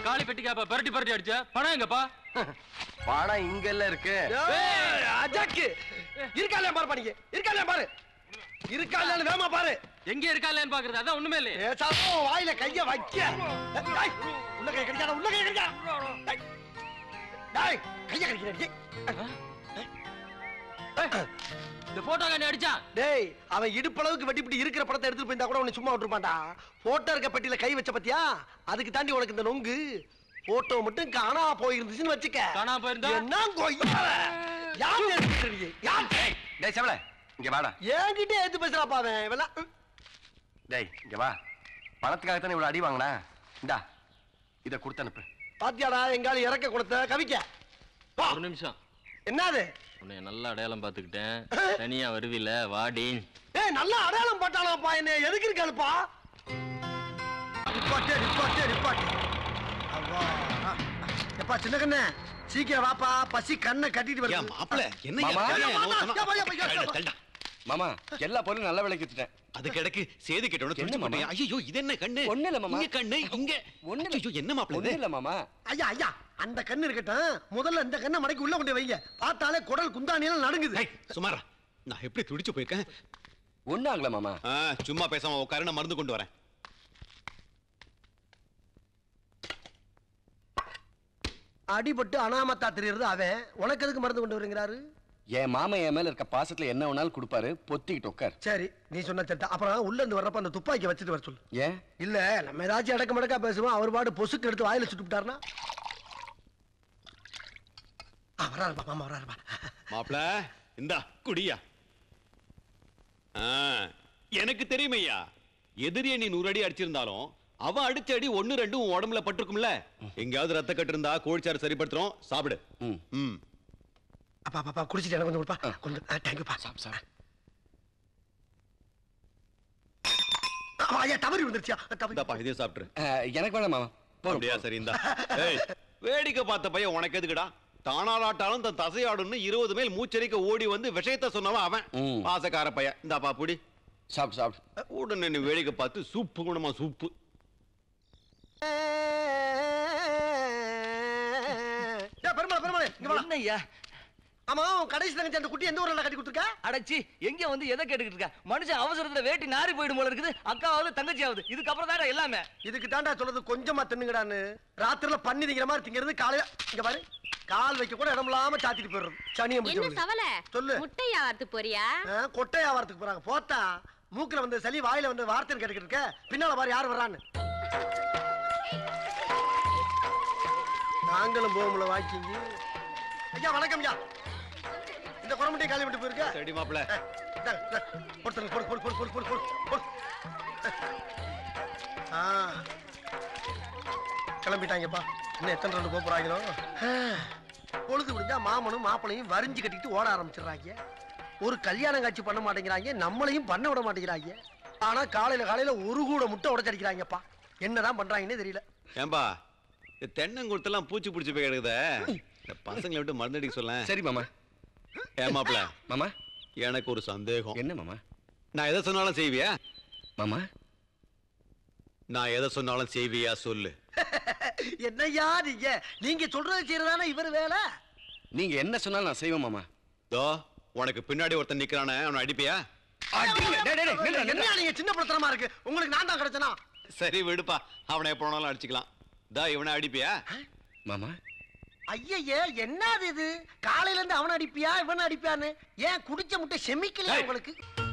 காலி பெட்டிக்காப்பா பரட்டி பரட்டி அடிச்ச பணம் எங்கப்பா பணம் இங்க எல்லாம் இருக்கு ஏய், அஜாக்கு இருக்காலே பாரு பண்ணிக்க இருக்காலே பாரு இருக்காலே வேமா பாரு எங்க இருக்கா இல்லையான்னு பாக்குறது அதான் ஒண்ணுமே இல்லையே ஏசாமோ வாயில கைய வைக்க டேய், உள்ள கை கடிக்காத உள்ள கை கடிக்காத டேய், டேய் கைய கடிக்கிறேன் இந்த போட்டோ காண்டி அடிச்சான் டேய் அவன் இடுப்பளவுக்கு வெட்டிப்பிட்டு இருக்கிற படத்தை எடுத்துட்டு போயிருந்தா கூட உன்னை சும்மா விட்டுருப்பான்டா போட்டோ இருக்க பெட்டியில கை வச்ச பத்தியா அதுக்கு தாண்டி உனக்கு இந்த நொங்கு போட்டோ மட்டும் காணா போயிருந்துச்சுன்னு வச்சுக்க காணாம போயிருந்தா? என்ன கொய்யால யார் எடுத்துட்டு நீ? யார் டேய், டேய் செவல இங்க வாடா என்கிட்ட எடுத்து பேசுறாப்பா அவன் இவெல்லாம் ம். டேய் இங்க வா பணத்துக்காகத்தானே இவ்வளவு அடி வாங்கினா இந்தா இத கொடுத்து அனுப்பு பாத்தியாடா எங்கால இறக்க கொடுத்த கவிக்க வா. ஒரு நிமிஷம் என்னது உன்னை நல்லா அடையாளம் பாத்துக்கிட்டேன் தனியா வருவில வாடி ஏய் நல்ல அடையாளம் போட்டானாப்பா என்ன எதுக்கு இருக்காளுப்பா ரிப்பாட்டே ரிப்பாட்டே ரிப்பாட்டே அவ்வா எப்பா சின்ன கண்ணே சீக்கிரம் வாப்பா பசி கண்ணை கட்டிட்டு வருது ஏன் மாப்பிள என்ன மாமா. மாமா, மாமா எல்லா பொருளும் நல்ல விலைக்கு வித்துட்டேன் அது கிடக்கு சேது கேட்டவன என்ன மாமா? ஐயோ இது என்ன கண்ணு ஒண்ணு இல்ல மாமா. இங்க கண்ணு இங்க ஒண்ணு இல்ல. ஐயோ என்ன மாப்பிள ஒண்ணும் இது இல்ல மாமா ஐயா ஐயா அந்த கண்ணு இருக்கட்டும் முதல்ல இந்த கண்ணை மடக்கி உள்ள கொண்டு வைங்க பார்த்தாலே குடல் குந்தாணியெல்லாம் நடுங்குது டேய், சுமாரா நான் எப்படி துடிச்சு போயிருக்கேன் ஒண்ணு ஆகல மாமா ஆ, சும்மா பேசாம உட்காரு நான் மருந்து கொண்டு வரேன் அடிபட்டு அனாமத்தா தெரியறது அவன் உனக்கு எதுக்கு மருந்து கொண்டு வருங்கிறாரு என் மாமா என் மேல இருக்க பாசத்துல என்ன வேணாலும் கொடுப்பாரு பொத்திக்கிட்டு உட்கார் சரி நீ சொன்ன சரிதான் அப்புறம் உள்ள இருந்து வர்றப்ப அந்த துப்பாக்கி வச்சுட்டு வர சொல்லு ஏன் இல்ல நம்ம ஏதாச்சும் அடக்க மடக்கா பேசுவோம் அவர் பாடு பொசுக்கு எடுத்து வாயில சுட்டுட்டாருனா வராருப்பா மாமா வராருப்பா மாப்பிள இந்தா குடியா ஆ, எனக்கு தெரியுமையா எதிரியை நீ நூறு அடி அடிச்சிருந்தாலும் அவன் அடிச்ச அடி ஒண்ணு ரெண்டு உன் உடம்புல பட்டிருக்கும்ல எங்கேயாவது ரத்த கட்டு இருந்தா கோழிச்சாறு சரிப்படுத்துறோம் சாப்பிடு ம். ம் அப்பா பாப்பா குடிச்சிட்டு எனக்கு கொஞ்சம் கொடுப்பா கொஞ்சம் தேங்க்யூப்பா சாப் சாப் ஐயா தவறி வந்துருச்சியா தவறி இந்தாப்பா இதையும் சாப்பிட்டுரு அஹ், எனக்கு வேணாம் மாமா போதும், அப்படியா போதும். சரி இந்தா ஏய் வேடிக்கை பார்த்த பையன் உனக்கு எதுக்குடா தானாலாட்டாலும் தன் தசையாடுன்னு இருபது மைல் மூச்சரிக்க ஓடி வந்து விஷயத்த சொன்னவன் அவன் ம். பாசக்கார பையன் இந்தாப்பா புடி சாப்பிட்டு சாப்பிட்டு உடனே நீ வேடிக்கை பார்த்து சூப்பு குணமா சூப்பு ஏய், பெருமாள் பெருமாள் இங்க வா என்னய்யா ஆமா உன் கடைசி தங்கச்சி அந்த குட்டி எந்த ஊர்ல கட்டி கொடுத்துருக்கா அடச்சி எங்க வந்து எதை கேட்டுக்கிட்டு இருக்கா மனுஷன் அவசரத்துல வேட்டி நாரி போயிடும் போல இருக்குது அக்காவது தங்கச்சியாவது இதுக்கப்புறம் தான் எல்லாமே இதுக்கு தாண்டா சொல்றது கொஞ்சமா தின்னுங்கடான்னு ராத்திரில பண்ணி திங்கிற மாதிரி திங்கிறது காலையில இங்க பாரு கால் வைக்க கூட இடம் இல்லாம சாத்திட்டு போயிடுறது சனியை என்ன முடிச்சு சவல சொல்லு. முட்டை வியாபாரத்து போறியா கொட்டை வியாபாரத்துக்கு போறாங்க போத்தா மூக்குல வந்து சளி வாயில வந்து வார்த்தைன்னு கேட்டுக்கிட்டு இருக்க பின்னால பாரு யார் வர்றான்னு நாங்களும் போகும்ல வாக்கிங்க ஐயா வணக்கம் ஐயா இந்த குரமட்டையை காலி விட்டு போயிருக்க சரி மாப்பிள போடு போடு போடு போடு போடு போடு போடு ஆ கிளம்பிட்டாங்கப்பா இன்னும் எத்தனை ரெண்டு போக போறாங்களோ ஆ, பொழுது முடிஞ்சா மாமனும் மாப்பிளையும் வரிஞ்சு கட்டிட்டு ஓட ஆரம்பிச்சிடுறாங்க ஒரு கல்யாணம் காட்சி பண்ண மாட்டேங்கிறாங்க நம்மளையும் பண்ண விட மாட்டேங்கிறாங்க ஆனா காலையில காலையில ஒரு கூட முட்டை உடச்சடிக்கிறாங்கப்பா என்னதான் பண்றாங்கன்னே தெரியல ஏன்பா இந்த தென்னங்குளத்தெல்லாம் பூச்சி பிடிச்சி போய் கிடக்குதே இந்த பசங்களை விட்டு மருந்தடிக்க சொல்ல சரி மாமா ஏன் மாப்பிள மாமா எனக்கு ஒரு சந்தேகம் என்ன மாமா நான் எதை சொன்னாலும் செய்வியா மாமா நான் எதை சொன்னாலும் செய்வியா சொல்லு என்னய்யா நீங்க நீங்க சொல்றது செய்யறதானே இவர் வேலை நீங்க என்ன சொன்னாலும் நான் செய்வேன் மாமா தோ உனக்கு பின்னாடி ஒருத்தன் நிக்கிறானே அவனை அடிப்பியா அடிங்க. டேய், டேய், டேய், நில்லுடா, நில்லுடா. என்ன நீங்க சின்ன பிரச்சனமா இருக்கு உங்களுக்கு நான் தான் கிடைச்சனா சரி விடுப்பா அவனை எப்போ வேணாலும் அடிச்சுக்கலாம் தா இவனை அடிப்பியா மாமா ஐயய்ய என்னது இது காலையில இருந்து அவன் அடிப்பியா இவன் அடிப்பியான்னு ஏன் குடிச்ச முட்டை செமிக்கலையா ஏய். உங்களுக்கு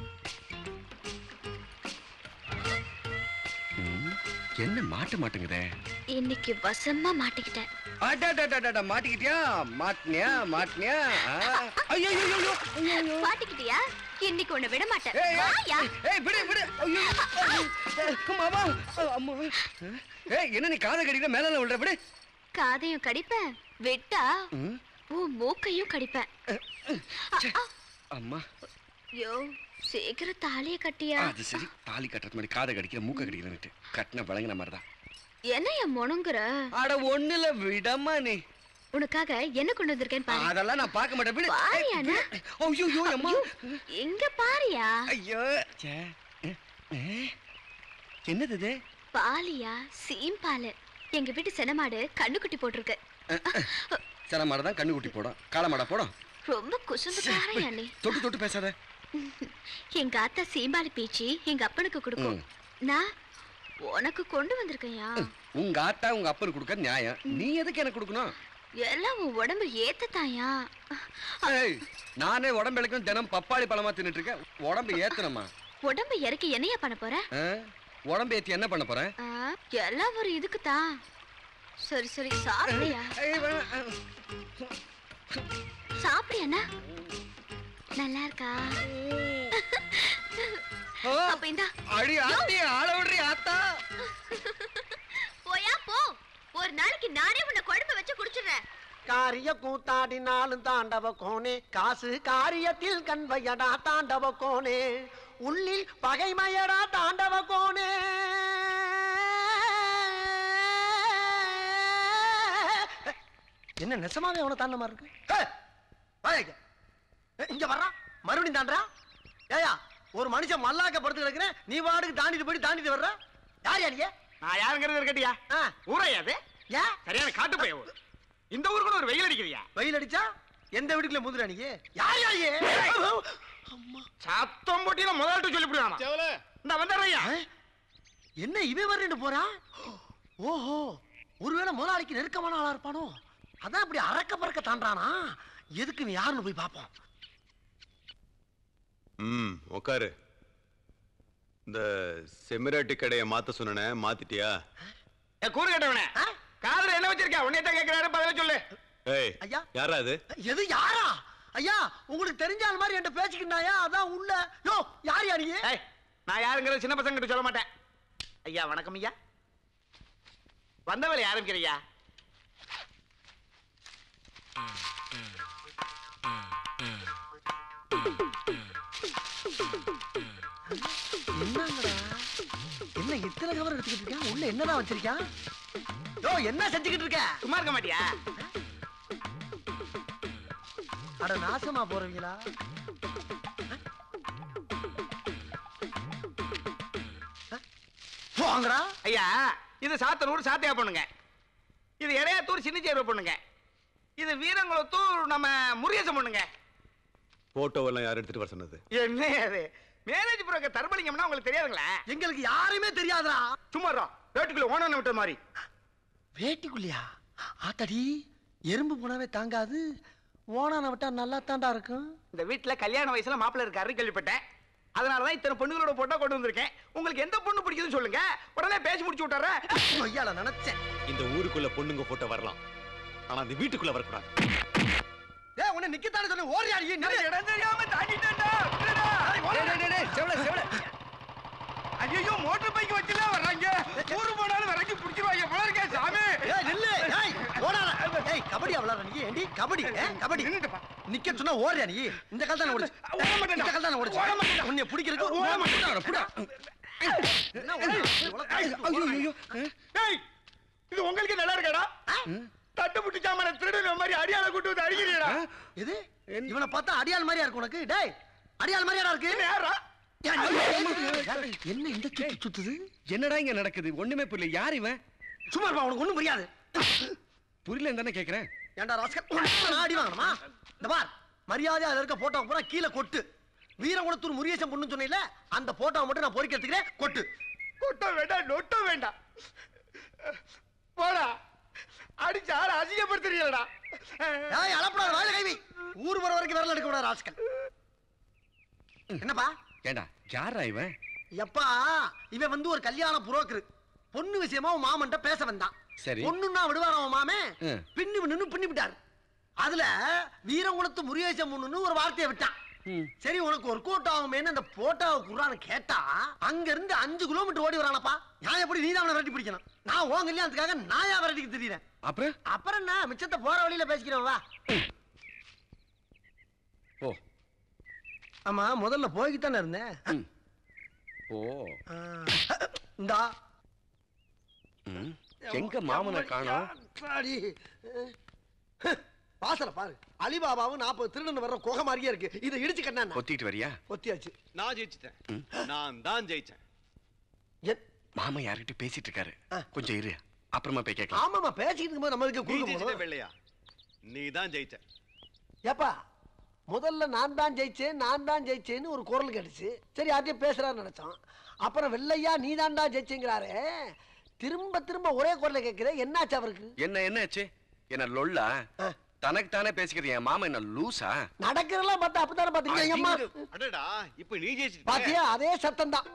ம், என்ன மாட்ட மாட்டேங்குதே இன்னைக்கு வசமா மாட்டிக்கிட்டேன் அடடடடட, மாட்டிக்கிட்டியா மாட்டினியா மாட்டினியா ஆ. ஐயோ, ஐயோ, ஐயோ, ஐயோ, ஐயோ. மாட்டிக்கிட்டியா இன்னைக்கு உன்னை விட மாட்டேன் ஏய், வாயா. ஏய், ஏய், விடு, விடு. ஐயோ, ஐயோ. மாமா, அம்மா. ஏய், என்ன நீ காதை கடிக்கிற மேல விடுற விடு காதையும் கடிப்பேன் வெட்டா ம், உன் மூக்கையும் கடிப்பேன் ச்சே. அம்மா யோ சீக்கிரம் தாலிய கட்டியா அது சரி தாலி கட்டுறது மாதிரி காதை கடிக்கிற மூக்க கடிக்கிறேன்ட்டு கட்டின வழங்கின மாதிரி தான் என்ன என் முணங்குற அட ஒண்ணுல விடமா நீ உனக்காக என்ன கொண்டு வந்திருக்கேன் பாரு அதெல்லாம் நான் பார்க்க மாட்டேன் விடு பாரியா அண்ணா? ஐயோ ஐயோ அம்மா எங்க பாரியா ஐயோ ச்சே. அஹ், அஹ். என்னது இது பாலியா சீம்பாலு எங்க வீட்டு செனமாடு கண்ணுக்குட்டி போட்டிருக்கு சில மாடை தான் கண்ணு குட்டி போடும் காளை மாடா போடும் ரொம்ப குசும்புக்காரையா நீ தொட்டு தொட்டு பேசாத எங்க அத்தை சீம்பாலி பீச்சி எங்க அப்பனுக்கு கொடுக்கும் ம். நான் உனக்கு கொண்டு வந்திருக்கையா உங்க ஆத்தா உங்க அப்பனுக்கு கொடுக்க நியாயம் நீ எதுக்கு எனக்கு கொடுக்கணும் எல்லாம் உன் உடம்பு ஏத்தத்தாயா ஏய், நானே உடம்பு தினம் பப்பாளி பழமா தின்னுட்டு இருக்கேன் உடம்பு ஏத்தணுமா உடம்பு இறக்கி என்னையா பண்ண போற ஆ? உடம்பு ஏத்தி என்ன பண்ண போறேன் ஆ, எல்லாம் ஒரு இதுக்கு தான் சரி சரி சாப்பிடியா ஏய், வேணாம். சாப்பிடியாண்ணா நல்லா இருக்கா ஓ, அப்ப இந்தா அடி ஆத்தி ஆள விடுறி ஆத்தா போயா போ ஒரு நாளைக்கு நானே உன்னை குழம்பு வச்சு குடிச்சிடுறேன் காரிய கூத்தாடினாலும் தாண்டவ கோனே காசு காரியத்தில் கண்வையடா தாண்டவ கோனே உள்ளில் பகைமையடா தாண்டவ கோனே என்ன நெசமாவே அவனை தாண்ட மாதிரி இருக்கு ஏய், வாயா இங்க. ஏய், இங்க வர்றா மறுபடியும் தாண்டா ஏயா ஒரு மனுஷன் மல்லாக்க படுத்து கிடக்குறேன் நீ வாடுக்கு தாண்டிட்டு போய் தாண்டிட்டு வர்ற யார் யாரியே நான் யாருங்கிறது இருக்கட்டியா ஆ ஊரையா அது ஏன் சரியான காட்டு போய் ஊர் இந்த ஊருக்கு கூட ஒரு வெயில் அடிக்கிறியா வெயில் அடிச்சா எந்த வீட்டுக்குள்ள முதுரா நீ யார் யாரியே சத்தம் போட்டியில முதல்ட்டு சொல்லிவிடுவானா இந்த வந்துடுறையா என்ன இவன் வரேன்னு போறா ஓஹோ ஒருவேளை முதலாளிக்கு நெருக்கமான ஆளா இருப்பானோ அதான் இப்படி அறக்க பறக்க தாண்டானா எதுக்கு நீ யாருன்னு போய் பாப்போம் ம் உக்காரு இந்த செமிராட்டி கடையை மாத்த சொன்னனே மாத்திட்டியா ஏ கூறு கட்டவனே ஆ? காதுல என்ன வச்சிருக்க உன்னை தான் கேட்கிறாரு பதில சொல்லு ஏய் ஐயா. யாரா அது எது யாரா ஐயா உங்களுக்கு தெரிஞ்ச ஆள் மாதிரி என்கிட்ட பேசிக்கிட்டாயா அதான் உள்ள யோ யார் யார் நீ ஏய் நான் யாருங்கிறது சின்ன பசங்க கிட்ட சொல்ல மாட்டேன் ஐயா வணக்கம் ஐயா வந்த வேலை ஆரம்பிக்கிறியா என்னங்கடா என்ன இத்தனை கவர் எடுத்துக்கிட்டு இருக்கான் உள்ள என்னதான் வச்சிருக்கான் யோ என்ன செஞ்சுக்கிட்டு இருக்க சும்மா இருக்க மாட்டியா அட நாசமா போறவங்களா போங்கடா ஐயா இது சாத்தனூர் சாத்தியா பொண்ணுங்க இது இடையாத்தூர் சின்னச்சேர்வை பொண்ணுங்க இது வீரங்குளத்தூர் நம்ம முருகேசன் பொண்ணுங்க போட்டோவெல்லாம் யார் எடுத்துட்டு வர சொன்னது என்ன அது மேரேஜ் புரோக்கர் தர்மலிங்கம்னா உங்களுக்கு தெரியாதுங்களா எங்களுக்கு யாருமே தெரியாதுடா சும்மா இருடா. வேட்டுக்குள்ள ஓனம் விட்ட மாதிரி வேட்டிக்குள்ளையா ஆத்தாடி எறும்பு போனாவே தாங்காது ஓனான விட்டா நல்லா தாண்டா இருக்கும் இந்த வீட்டுல கல்யாண வயசுல மாப்பிள்ளை இருக்காரு கேள்விப்பட்டேன் அதனாலதான் இத்தனை பொண்ணுகளோட போட்டோ கொண்டு வந்திருக்கேன் உங்களுக்கு எந்த பொண்ணு பிடிக்குதுன்னு சொல்லுங்க உடனே பேசி முடிச்சு விட்டுறேன் ஐயால நினைச்சேன் இந்த ஊருக்குள்ள பொண்ணுங்க போட்டோ வரலாம் ஆனா அந்த வீட்டுக்குள்ள வரக்கூடாது ஏ உன்னை நிக்கத்தானே சொன்ன ஓடியா நீ நில்லு. இடம் தெரியாம தாண்டிட்டேன்டா டேய், டேய், டேய், செவல செவல ஐயோ மோட்டர் பைக் வச்சுலாம் வர்றாங்க ஊரு போனாலும் வரைக்கு பிடிச்சிருவாங்க போல இருக்கே சாமி ஏய் நில்லு ஏய் ஓடாத ஏய் கபடி விளையாடுற நீ ஏண்டி கபடி ஏ, கபடி நின்னுட்டுப்பா. நிக்க சொன்னா ஓடுறியா நீ இந்த கால் தானே ஓடுச்சு ஓட மாட்டேன்டா. இந்த கால் தானே ஓடுச்சு ஓட மாட்டேன்டா. உன்னை பிடிக்கிறதுக்கு ஓட ஓட மாட்டேன்டா. மாட்டேன் என்ன ஓடுற? உலக- ஐயோ ஐயோ ஏய் இது உங்களுக்கு நல்லா இருக்காடா தட்டு புட்டு சாமான திருடுற மாதிரி அடியாள கூட்டு வந்து அடிக்கிறீடா இது இவனை பார்த்தா அடியாள் மாதிரியா இருக்கு உனக்கு டேய் அடியாள் மாதிரியாடா இருக்கு யாரா என்ன இந்த சுத்து சுத்துது என்னடா இங்க நடக்குது ஒண்ணுமே புரியல யார் இவன் சும்மா இருப்பா உனக்கு ஒண்ணும் புரியாது புரியல தானே கேக்குறேன் ஏன்டா ராஸ்கல் உனக்கு நான் அடி வாங்கணுமா இந்த பார் மரியாதை அதுல இருக்க போட்டோ பூரா கீழே கொட்டு வீரகுணத்தூர் முருகேசன் பொண்ணு சொன்னீல அந்த போட்டோவை மட்டும் நான் பொறிக்க எடுத்துக்கிறேன் கொட்டு கொட்ட வேண்டாம் நொட்ட வேண்டாம் போடா அடிச்சு ஆள அசிங்கப்படுத்துறீங்களா ஏய் அளப்படாத வாயில கைவி ஊர் வர வரைக்கும் விரல் எடுக்க கூடாது ராஸ்கல் என்னப்பா ஏண்டா யாரா இவன் எப்பா இவன் வந்து ஒரு கல்யாண புரோக்கர் பொண்ணு விஷயமா உன் மாமன்ட்ட பேச வந்தான் சரி. பொண்ணுன்னா விடுவாரா உன் மாமே ம். பின்னு நின்னு பின்னி விட்டாரு அதுல வீரகுணத்து முருகேசன் பொண்ணுன்னு ஒரு வார்த்தையை விட்டான் ம். சரி உனக்கு ஒரு கோட் ஆகுமேன்னு அந்த போட்டாவை குர்றான்னு கேட்டா அங்க இருந்து அஞ்சு கிலோமீட்டர் ஓடி வரானப்பா நான் எப்படி நீ தான் விரட்டி பிடிக்கணும் நான் உன் கல்யாணத்துக்காக நாயா விரட்டிக்கு தெரியறேன் அப்புறம் அப்புறம் என்ன மிச்சத்தை போற வழியில பேசிக்கிறோம் வா ஓ ஆமா முதல்ல போய்கிட்டானே இருந்தேன் ம். ஓ ஆ, இந்தா ம். எங்க மாமனை காணோம் அடி. வாசல பாரு அலிபாபாவும் நாற்பது திருடன் வர்ற குகை மாதிரியே இருக்கு இதை இடிச்சு கண்ணா கொத்திட்டு வரியா கொத்தியாச்சு நான் ஜெயிச்சிட்டேன் நான் தான் ஜெயிச்சேன் என் மாமா யார்கிட்ட பேசிட்டு இருக்காரு ஆ. கொஞ்சம் இரு அப்புறமா போய் கேட்கலாம் ஆமாமா பேசிக்கிட்டு இருக்கும்போது நம்ம இருக்க நீ குறுக்க ஜெயிச்சிட்ட போகணும் வெள்ளையா நீ தான் ஜெயிச்ச ஏப்பா முதல்ல நான் தான் ஜெயிச்சேன் நான் தான் ஜெயிச்சேன்னு ஒரு குரல் கேட்டுச்சு சரி யார்ட்டையும் பேசுறான்னு நினைச்சோம் அப்புறம் வெள்ளையா நீ தான்டா ஜெயிச்சேங்கிறாரு திரும்ப திரும்ப ஒரே குரலை கேட்குற என்னாச்சு அவருக்கு என்ன என்ன ஆச்சு என்ன லொல்லா ஆ. தனக்கு தானே பேசிக்கிறது என் மாமா என்ன லூசா நடக்கிறதெல்லாம் பார்த்தா அப்பதானே பாத்தீங்க அம்மா அடடா இப்ப நீ ஜெயிச்சிட்ட பாத்தியா அதே சத்தம் தான்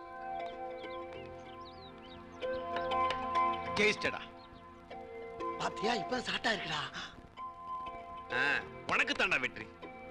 ஜெயிச்சிட்டடா பாத்தியா இப்ப சாட்டா இருக்குடா ஆ, உனக்கு தாண்டா வெற்றி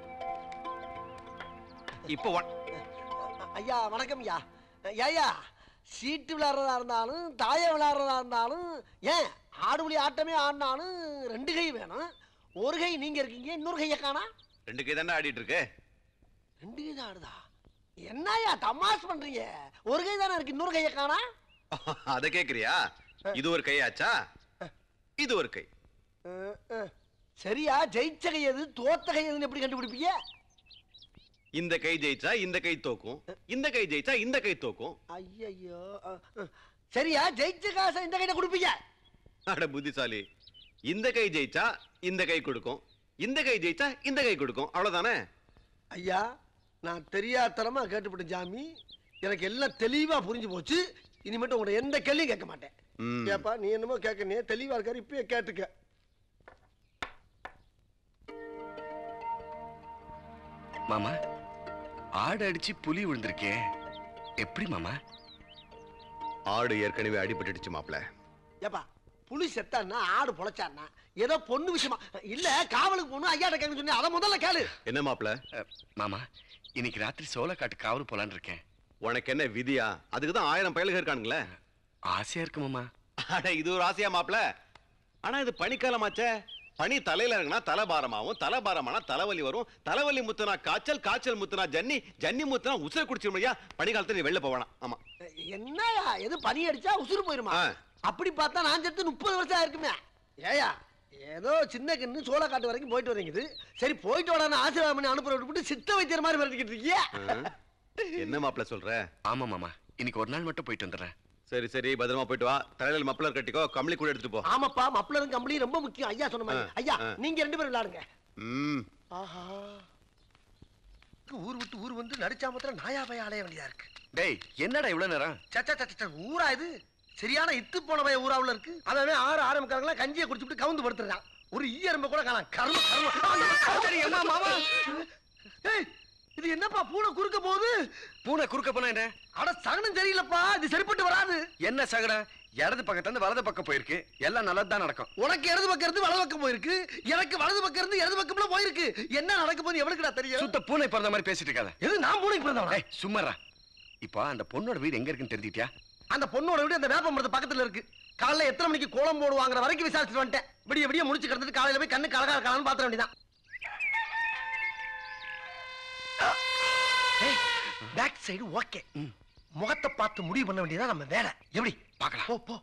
இப்போ உன்- ஐயா வணக்கம் ஐயா ஐயா சீட்டு விளையாடுறதா இருந்தாலும் தாய விளையாடுறதா இருந்தாலும் ஏன் ஆடுபுலி ஆட்டமே ஆடினாலும் ரெண்டு கை வேணும் ஒரு கை நீங்க இருக்கீங்க இன்னொரு கையை காணா ரெண்டு கை தாண்டா ஆடிட்டு இருக்கு ரெண்டு கை தான் ஆடுதா என்னய்யா தமாஷ் பண்றீங்க ஒரு கை தானே இருக்கு இன்னொரு கையை காணா அத கேக்குறியா இது ஒரு கையாச்சா இது ஒரு கை அஹ், அஹ். சரியா ஜெயிச்ச கை எது தோத்த கை எதுன்னு எப்படி கண்டுபிடிப்பீங்க இந்த கை ஜெயிச்சா இந்த கை தோக்கும் இந்த கை ஜெயிச்சா இந்த கை தோக்கும் ஐயையோ அஹ், அஹ். சரியா ஜெயிச்ச காசை இந்த கையில கொடுப்பீங்க அட புத்திசாலி இந்த கை ஜெயிச்சா இந்த கை கொடுக்கும் இந்த கை ஜெயிச்சா இந்த கை கொடுக்கும் அவ்வளவுதானே ஐயா நான் தெரியாதனமா கேட்டுப்பட்டேன் ஜாமி எனக்கு எல்லாம் தெளிவா புரிஞ்சு போச்சு இனிமேட்டு உங்களை எந்த கேள்வியும் கேட்க மாட்டேன் ம். ஏப்பா நீ என்னமோ கேட்க நீ தெளிவா இருக்காரு இப்பயே கேட்டுக்க மாமா ஆடு அடிச்சு புலி விழுந்திருக்கே எப்படி மாமா ஆடு ஏற்கனவே அடிபட்டுடுச்சு மாப்ள ஏப்பா புலி செத்தான்னா ஆடு பொழைச்சான்னா ஏதோ பொண்ணு விஷயமா இல்ல காவலுக்கு போகணும் ஐயாட்ட கேட்க சொன்னேன் அதை முதல்ல கேளு என்ன மாப்ள அஹ், மாமா இன்னைக்கு ராத்திரி சோளக்காட்டு காவல் போலான்னு இருக்கேன் உனக்கு என்ன விதியா அதுக்கு தான் ஆயிரம் பயலுக இருக்கானுங்களே ஆசையா இருக்கு மாமா அட இது ஒரு ஆசையா மாப்ள ஆனா இது பனிக்காலமாச்சே பனி தலையில இறங்கினா தலை பாரமாவும் தலை பாரமானா தலைவலி வரும் தலைவலி முத்துனா காய்ச்சல் காய்ச்சல் முத்துனா ஜன்னி ஜன்னி முத்துனா உசுர குடிச்சிட முடியா பனிக்காலத்துல நீ வெளில போவேணாம் ஆமா என்னயா எது பனி அடிச்சா உசுறு போயிருமா ஆ. அப்படி பார்த்தா நான் செத்து முப்பது வருஷம் ஆயிருக்குமே ஏயா ஏதோ சின்ன கண்ணு சோளக்காட்டு வரைக்கும் போயிட்டு வரீங்குது சரி போயிட்டு வாடான்னு ஆசீர்வாதம் பண்ணி அனுப்புற விட்டு சித்த வைத்தியர் மாதிரி மிரட்டிக்கிட்டு இருக்கியே ஆ? என்ன மாப்ள சொல்ற ஆமா மாமா இன்னைக்கு ஒரு நாள் மட்டும் போயிட்டு வந்துடுறேன் சரி சரி பத்திரமா போயிட்டு வா தலையில மப்பலர் கட்டிக்கோ கம்பளி கூட எடுத்துட்டு போ ஆமாப்பா மப்ளரும் கம்பளி ரொம்ப முக்கியம் ஐயா சொன்ன மாதிரி ஆ, ஐயா ஆ. நீங்க ரெண்டு பேரும் விளையாடுங்க ம் ஆஹா ஊர் விட்டு ஊர் வந்து நடிச்சாமத்துல நாயா பய அலைய வேண்டியதா இருக்கு டேய் என்னடா இவ்வளவு நேரம் சச்சா சச்சா ஊரா இது சரியான இத்து போன பய ஊராவுல இருக்கு அவன் ஆறு ஆரம்பிக்காரங்களா கஞ்சியை குடிச்சுட்டு கவுந்து படுத்துறான் ஒரு ஈயரம்ப கூட காணாம் கர்ம கர்ம சரி அம்மா மாமா ஏய் இது என்னப்பா பூனை குறுக்க போகுது பூனை குறுக்க போனா என்ன அட சகனம் சரியில்லப்பா இது சரிப்பட்டு வராது என்ன சகடா இடது பக்கத்துல இருந்து வலது பக்கம் போயிருக்கு எல்லாம் நல்லதுதான் நடக்கும் உனக்கு இடது பக்கம் இருந்து வலது பக்கம் போயிருக்கு எனக்கு வலது பக்கம் இருந்து இடது பக்கம்ல போயிருக்கு என்ன நடக்க போகுது எவனுக்குடா தெரியும் சுத்த பூனை பிறந்த மாதிரி பேசிட்டு இருக்காத எது நான் பூனைக்கு பிறந்தவனா ஏய் சும்மாரா இப்போ அந்த பொண்ணோட வீடு எங்க இருக்குன்னு தெரிஞ்சிட்டியா அந்த பொண்ணோட வீடு அந்த வேப்ப மரத்து பக்கத்துல இருக்கு காலைல எத்தனை மணிக்கு கோலம் போடுவாங்கிற வரைக்கும் விசாரிச்சுட்டு வந்துட்டேன் விடிய விடிய முடிச்சு கிடந்துட்டு காலையில போய் கண்ணு கலகா கலான்னு பாத்திர வேண்டியதான் பேக் சைடு ஓகே முகத்தை பார்த்து முடிவு பண்ண வேண்டியதான் நம்ம வேலை எப்படி பார்க்கலாம். போ போ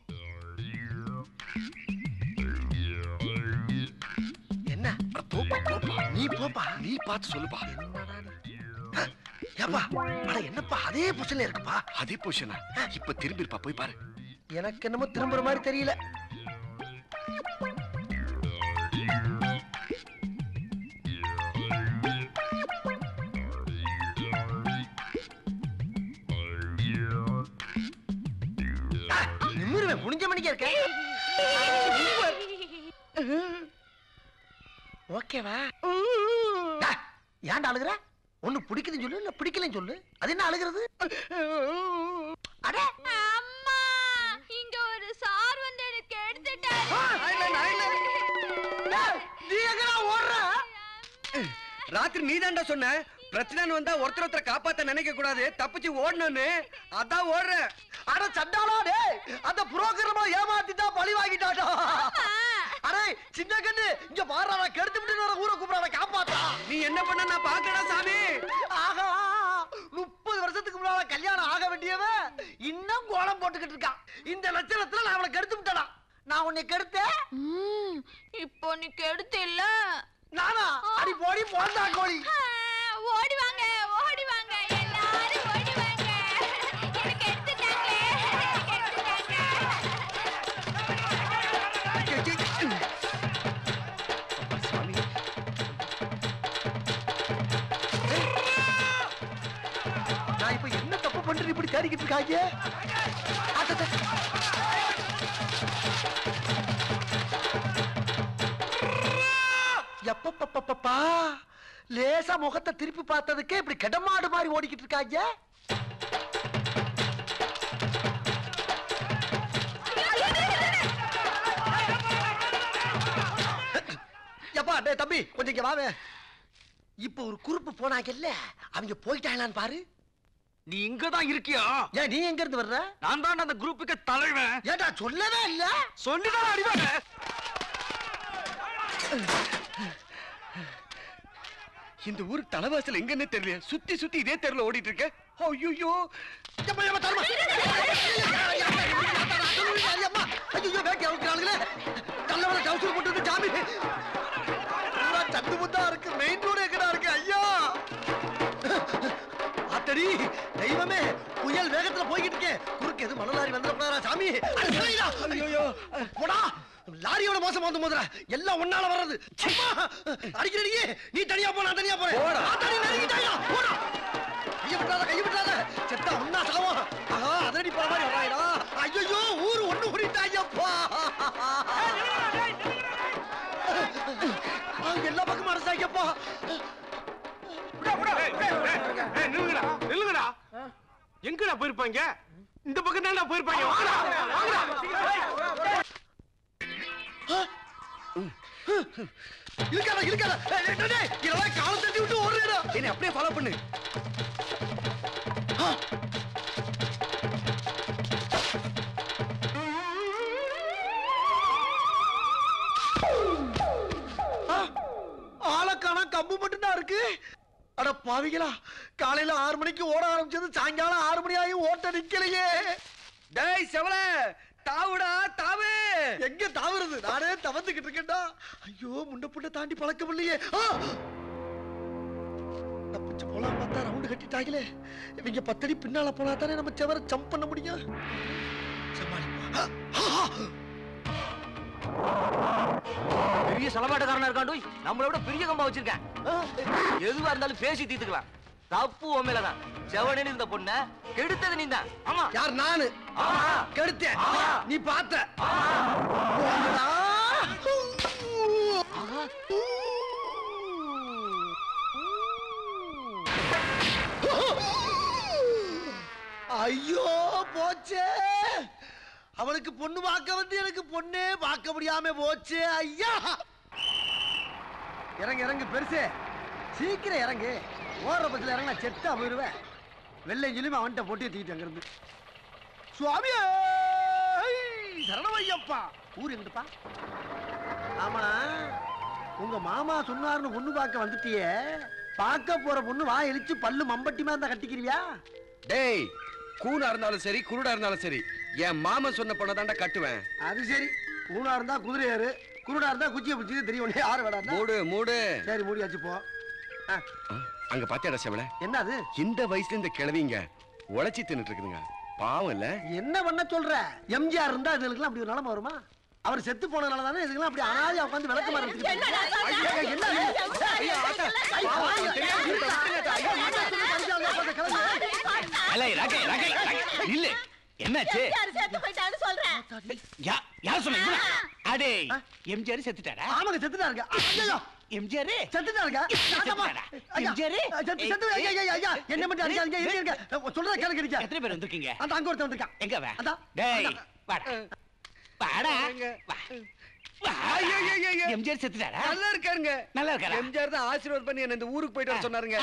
என்ன அட, போப்பா போப்பா நீ போப்பா நீ பார்த்து சொல்லுப்பா என்னடா நீ? அஹ், ஏப்பா அட என்னப்பா அதே பொசிஷன்ல இருக்குப்பா அதே பொசிஷனா இப்ப திரும்பி இருப்பா போய் பாரு எனக்கு என்னமோ திரும்புற மாதிரி தெரியல ஆ, நிமிருவேன் முடிஞ்ச மணிக்கே இருக்க ஓகேவா டா, ஏன்டா அழுகுற ஒண்ணு பிடிக்குதுன்னு சொல்லு இல்ல பிடிக்கலன்னு சொல்லு அது என்ன அழுகிறது அட அம்மா இங்க ஒரு சார் வந்து எனக்கு எடுத்துட்டாரு டேய், நீ எங்கடா ஓடுற ராத்திரி நீதான்டா சொன்ன பிரச்சனைன்னு வந்தா ஒருத்தர் ஒருத்தர் காப்பாத்த நினைக்க கூடாது தப்பிச்சு ஓடணும்னு அதான் ஓடுற அட சண்டாளா டேய் அந்த புரோக்கரமா ஏமாத்திட்டா பழி வாங்கிட்டாடா அடே சின்ன கண்ணு இங்க பாரு நான் கெடுத்து விட்டு வர ஊரை கூப்பிடுறா காப்பாத்தா நீ என்ன பண்ண நான் பாக்கடா சாமி ஆகா முப்பது வருஷத்துக்கு முன்னால கல்யாணம் ஆக வேண்டியவன் இன்னும் கோலம் போட்டுக்கிட்டு இருக்கான் இந்த லட்சணத்துல நான் அவளை கெடுத்து விட்டடா நான் உன்னை கெடுத்தேன் ம், இப்போ நீ கெடுத்து இல்ல நானா அடி போடி போந்தா கோழி ஓடி வாங்க ஓடி வாங்க எல்லாரும் ஓடி வாங்க எனக்கு எடுத்துட்டாங்களே எனக்கு எடுத்துட்டாங்க நான் இப்ப என்ன தப்பு பண்றேன் இப்படி தேடிக்கிட்டு இருக்காங்க அடடே. எப்பப்பப்பப்பப்பா லேசா முகத்தை திருப்பி பார்த்ததுக்கே இப்படி கடமாடு மாதிரி ஓடிக்கிட்டு இருக்காங்க எப்பா டேய் தம்பி கொஞ்சம் இங்க வாவே இப்ப ஒரு குறுப்பு போனாங்கல்ல அவங்க போயிட்டாங்களான்னு பாரு நீ இங்க தான் இருக்கியா ஏன் நீ எங்க இருந்து வர்ற நான் தான் அந்த குரூப்புக்கு தலைவன் ஏடா சொல்லவே இல்ல சொல்லிதான் அடிவாங்க இந்த ஊருக்கு தலைவாசல் எங்கன்னு தெரியல சுத்தி சுத்தி இதே தெருல ஓடிட்டு இருக்க ஐயோ எப்பா, எப்பா, தருமா. ஐயம்மா, ஐயோ, வேட்டி அவுக்குறாளுங்களே. நல்லவன trouser போட்டு வந்து சாமி. பூரா சந்து முத்தா இருக்கு மெயின் ரோடு எங்கடா இருக்கு ஐயா ஆத்தடி தெய்வமே புயல் வேகத்துல போய்கிட்டு இருக்கேன் குறுக்கு எது மணலாரி வந்துடக்கூடாதா சாமி ஐயோ போடா லாரியோட மோசம் வந்து மோதுற எல்லாம் ஒன்னால வர்றது சும்மா அடிக்கிறடியே நீ தனியா போ நான் தனியா போறேன் போடா. ஆத்தாடி நெருங்கிட்டாயா போடா கைய விட்டாத கைய விட்டாத செத்தா ஒன்னா சாவம் ஆஹா அதடி போற மாதிரி வராயடா ஐயோ ஊரு ஒண்ணு கூடிட்டாயப்பா எல்லா பக்கமும் அரசாங்கப்பா நில்லுங்கடா நில்லுங்கடா எங்கடா போயிருப்பாங்க இந்த பக்கம் தான் போயிருப்பாங்க வாங்கடா, வாங்கடா. இருக்காத இருக்காத ஏய், டேய், டேய், டேய், இதெல்லாம் காலம் தட்டி விட்டு ஓடுறேடா என்னை அப்படியே ஃபாலோ பண்ணு ஆளக்கான கம்பு மட்டும் தான் இருக்கு அட பாவிங்களா காலையில ஆறு மணிக்கு ஓட ஆரம்பிச்சது சாயங்காலம் ஆறு மணி ஆகி ஓட்ட நிக்கலையே டேய் செவல தாவுடா தாவு எங்க தாவுறது நானே தவந்துகிட்டு இருக்கேன்டா ஐயோ முண்ட புண்ட தாண்டி பழக்கம் இல்லையே ஆ! தப்பிச்சு போலாம் பார்த்தா ரவுண்டு கட்டிட்டாங்களே இவங்க பத்தடி பின்னால போனா தானே நம்ம செவர ஜம்ப் பண்ண முடியும் சமாளிப்பா. ஆ! ஆ! பெரிய செலவாட்டக்காரனா இருக்காண்டு நம்மளை விட பெரிய கம்பா வச்சிருக்கேன் எதுவா இருந்தாலும் பேசி தீர்த்துக்கலாம் தப்பு உண்மையிலதான் செவனேன்னு இருந்த பொண்ண கெடுத்தது நீ தான் ஆமா யார் நானு ஆமா. கெடுத்தேன் ஆமா. நீ பார்த்த போங்கடா. ஐயோ போச்சே அவனுக்கு பொண்ணு பார்க்க வந்து எனக்கு பொண்ணே பார்க்க முடியாம போச்சே ஐயா இறங்கு இறங்கு பெருசு சீக்கிரம் இறங்கு ஓடுற பக்கத்துல இறங்கினா செத்தா போயிருவேன் வெள்ளை கிளிமை அவன்கிட்ட போட்டு தூக்கிட்டு அங்கிருந்து சுவாமியே சரணமையப்பா ஊர் எங்கிட்டப்பா ஆமா உங்க மாமா சொன்னாருன்னு பொண்ணு பார்க்க வந்துட்டியே பார்க்க போற பொண்ணு வா எலிச்சு பல்லு மம்பட்டிமா இருந்தா கட்டிக்கிறியா டேய் கூனா இருந்தாலும் சரி குருடா இருந்தாலும் சரி என் மாமன் சொன்ன பொண்ணை தாண்டா கட்டுவேன் அது சரி கூணா இருந்தா குதிரையாரு குருடா இருந்தா குச்சியை பிடிச்சி தெரியும் உடனே யாரு வேடா மூடு மூடு சரி மூடியாச்சு போ ஆ, ஆ, அங்க பாத்தியாடா செவல என்ன அது இந்த வயசுல இந்த கிழவிங்க உழைச்சி தின்னுட்டு இருக்குதுங்க பாவம் இல்ல என்ன பண்ண சொல்ற எம்ஜிஆர் இருந்தா இதுகளுக்கு அப்படி ஒரு நிலைமை வருமா அவர் செத்து போனதுனால தானே இதுக்கெல்லாம் அப்படி அனாதையா உட்காந்து விளக்க மாதிரி என்ன இது? ஐயா, ஆத்தா, ஐயா, ஐயா, ஐயா, ஆத்தா, சொல்லி கடிச்சாங்க, ஆத்தா, கிளம்பு. ஏலே, ராக்கை, ராக்கை, ராக்கை, நில்லு. என்னாச்சு யா- யார் சொன்ன இவனா? அடே எம்ஜிஆர் செத்துட்டாரா ஆமாங்க செத்துட்டாருங்க ஐயோ எம்ஜிஆர் செத்துட்டாருங்க நாகம்மா. ஐயா, எம்ஜிஆர் செத்து செத்து ஐயா, ஐயா, ஐயா, என்ன மட்டும் அடிக்காதீங்க இருங்க இருங்க சொல்றத கேளுங்க நீங்க எத்தனை பேர் வந்திருக்கீங்க அந்த அங்க ஒருத்தன் வந்திருக்கான் எங்க வா அதான், டேய் அதான். வாடா வாடா வா. வா. எம்ஜிஆர் செத்துட்டாரா நல்லா இருக்காருங்க நல்லா இருக்காரா எம்ஜிஆர் தான் ஆசீர்வாதம் பண்ணி என்ன இந்த ஊருக்கு போயிட்டு வர சொன்னாருங்க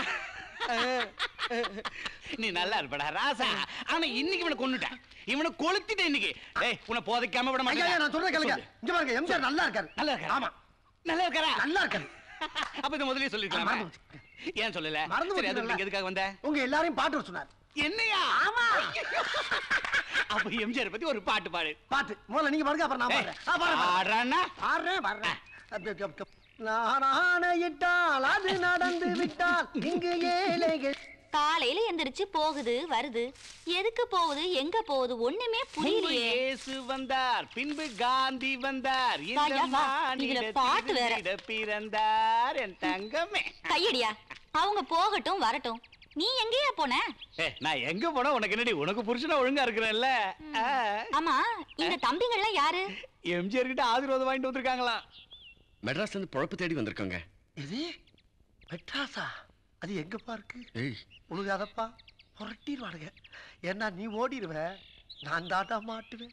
நீ நல்லா இருப்படா ராசா ஆனா இன்னைக்கு இவனை கொன்னுட்டேன் இவனை கொளுத்திட்டேன் இன்னைக்கு டேய் உன்னை போதைக்காம விட ஐயா, ஐயா, நான் சொல்றத கேளுங்க சொல்லு. இங்க பாருங்க எம்ஜிஆர் நல்லா இருக்காரு நல்லா இருக்கா ஆமா நல்லா இருக்கா நல்லா இருக்காரு அப்ப இந்த முதல்லயே சொல்லிருக்கலாம் மறந்து ஏன் சொல்லல மறந்து சரி அது போச்சுல்ல. நீங்க எதுக்காக வந்த உங்க எல்லாரையும் பாட்டு வர சொன்னார் என்னையா ஆமா அப்ப எம்ஜிஆர் பத்தி ஒரு பாட்டு பாடு பாட்டு முதல்ல நீங்க பாருங்க அப்புறம் நான் ஏய், பாடுறேன் ஆ, பாடுறேன், பாடுறேன். ஆடுறான்னா? ஆடுறேன் பாடுறேன் அப், அப், அப், அப். நான் ஆணையிட்டால் அது நடந்து விட்டால் இங்கு ஏழைகள் காலையில எந்திரிச்சு போகுது வருது எதுக்கு போகுது எங்க போகுது ஒண்ணுமே புரியலையே இயேசு வந்தார் பின்பு காந்தி வந்தார் இந்த வாயா, வா. இதுல மானிடத்தில் பாட்டு வேற. விட பிறந்தார் என் தங்கமே கையடியா அவங்க போகட்டும் வரட்டும் நீ எங்கேயா போன ஏ, நான் எங்க போனா உனக்கு என்னடி உனக்கு புருஷனா ஒழுங்கா இருக்கிறேன்ல ஆ. ஆமா இந்த தம்பிங்கள்லாம் யாரு எம்ஜிஆர் கிட்ட ஆசீர்வாதம் வாங்கிட்டு வந்திருக்காங்களாம் மெட்ராஸ்ல இருந்து பொழப்பு தேடி வந்திருக்கோங்க இது மெட்ராஸா அது எங்கப்பா இருக்கு ஏய் உழுகாதப்பா புரட்டிடுவானுங்க ஏன்னா நீ ஓடிடுவ நான் தாட்டா மாட்டுவேன்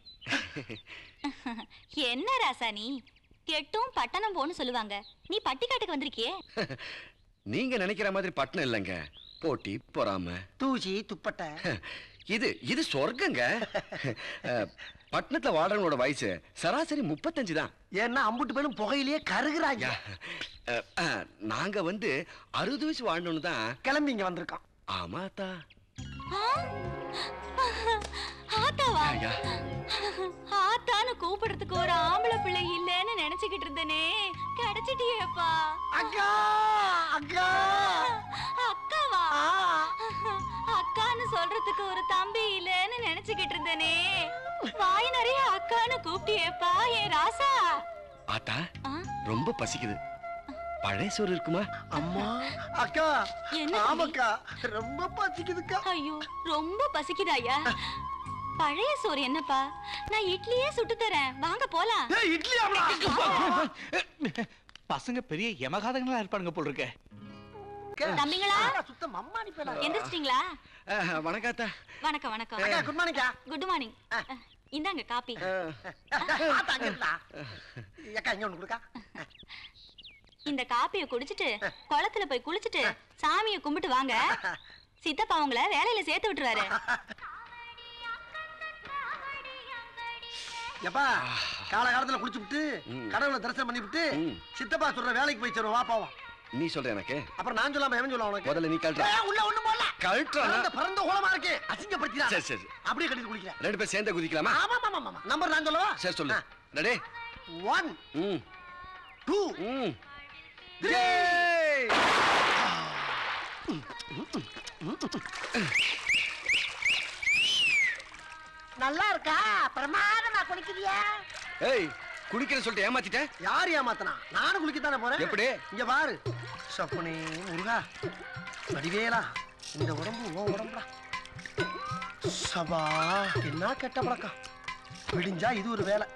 என்ன ராசா நீ கெட்டும் பட்டணம் போன்னு சொல்லுவாங்க நீ பட்டிக்காட்டுக்கு வந்திருக்கியே நீங்க நினைக்கிற மாதிரி பட்டணம் இல்லைங்க போட்டி பொறாம தூசி துப்பட்டை இது இது சொர்க்கங்க அஹ், பட்டணத்துல வாடகனோட வயசு சராசரி முப்பத்தஞ்சு தான் ஏன்னா அம்புட்டு பேரும் புகையிலேயே கருகுறாங்க அஹ், அஹ், நாங்க வந்து அறுபது வயசு வாழணும்னு தான் கிளம்பி இங்க வந்திருக்கான் ஆமாத்தா ஆ? ஆத்தாவா ஐயா. ஆத்தான்னு கூப்பிடுறதுக்கு ஒரு ஆம்பளை பிள்ளை இல்லைன்னு நினைச்சுக்கிட்டு இருந்தனே கிடைச்சிட்டியேப்பா அக்கா அக்கா அக்காவா அக்கான்னு சொல்றதுக்கு ஒரு தம்பி இல்லைன்னு நினைச்சுக்கிட்டு இருந்தனே வாய் நிறைய அக்கான்னு கூப்பிட்டியேப்பா ஏ ராசா ஆத்தா ஆ? ரொம்ப பசிக்குது பழைய சோறு இருக்குமா அம்மா அக்கா என்ன தம்பி? ஆமாக்கா ரொம்ப பசிக்குதுக்கா ஐயோ ரொம்ப பசிக்குதாயா பழைய சோறு என்னப்பா நான் இட்லியே சுட்டு தரேன் வாங்க போலாம் ஏய் இட்லி ஆமா பசங்க பெரிய யமகாதங்களா இருப்பானுங்க போல் இருக்க தம்பிங்களா சுத்த மம்மானி பேடா எந்திரிச்சிட்டீங்களா அஹ், வணக்கத்தா வணக்கம் வணக்கம் அக்கா குட் மார்னிங்கா குட் மார்னிங் இந்தாங்க காப்பி ஆத்தா அங்க இருந்தா அக்கா இங்க ஒண்ணு கொடுக்கா இந்த காப்பியை குடிச்சிட்டு குளத்துல போய் குளிச்சிட்டு சாமியை கும்பிட்டு வாங்க சித்தப்பா உங்களை வேலையில சேர்த்து விட்டுருவாரு எப்பா காலகாலத்துல குளிச்சு விட்டு ம். கடவுளை தரிசனம் பண்ணி விட்டு ம். சித்தப்பா சொல்ற வேலைக்கு போய் சேருவோம் வா போவோம் நீ சொல்ற எனக்கு அப்புறம் நான் சொல்லாம எவன் சொல்லுவான் உனக்கு முதல்ல நீ கழட்டுற ஏய், உள்ள ஒண்ணு போடல கழட்டுறா பிறந்த பிறந்த குளமா இருக்கு அசிங்கப்படுத்திடா சரி சரி அப்படியே கட்டிட்டு குளிக்கிறேன் ரெண்டு பேரும் சேர்ந்து குதிக்கலாமா ஆமா ஆமா ஆமா ஆமா நம்பர் நான் சொல்லவா சரி சொல்லு ரெடி ஒன் ம் டூ ம் த்ரீ நல்லா இருக்கா பிரமாதமா குளிக்கிறியா ஏய் குடிக்கிறேன்னு சொல்லிட்டு ஏமாத்திட்ட யார் ஏமாத்தனா நானும் குளிக்கத்தானே போறேன் எப்படி? இங்க பாரு சப்புனே முருகா வடிவேலா இந்த உடம்பு ஓ உடம்புடா சபா என்ன கெட்ட பழக்கம் விடிஞ்சா இது ஒரு வேலை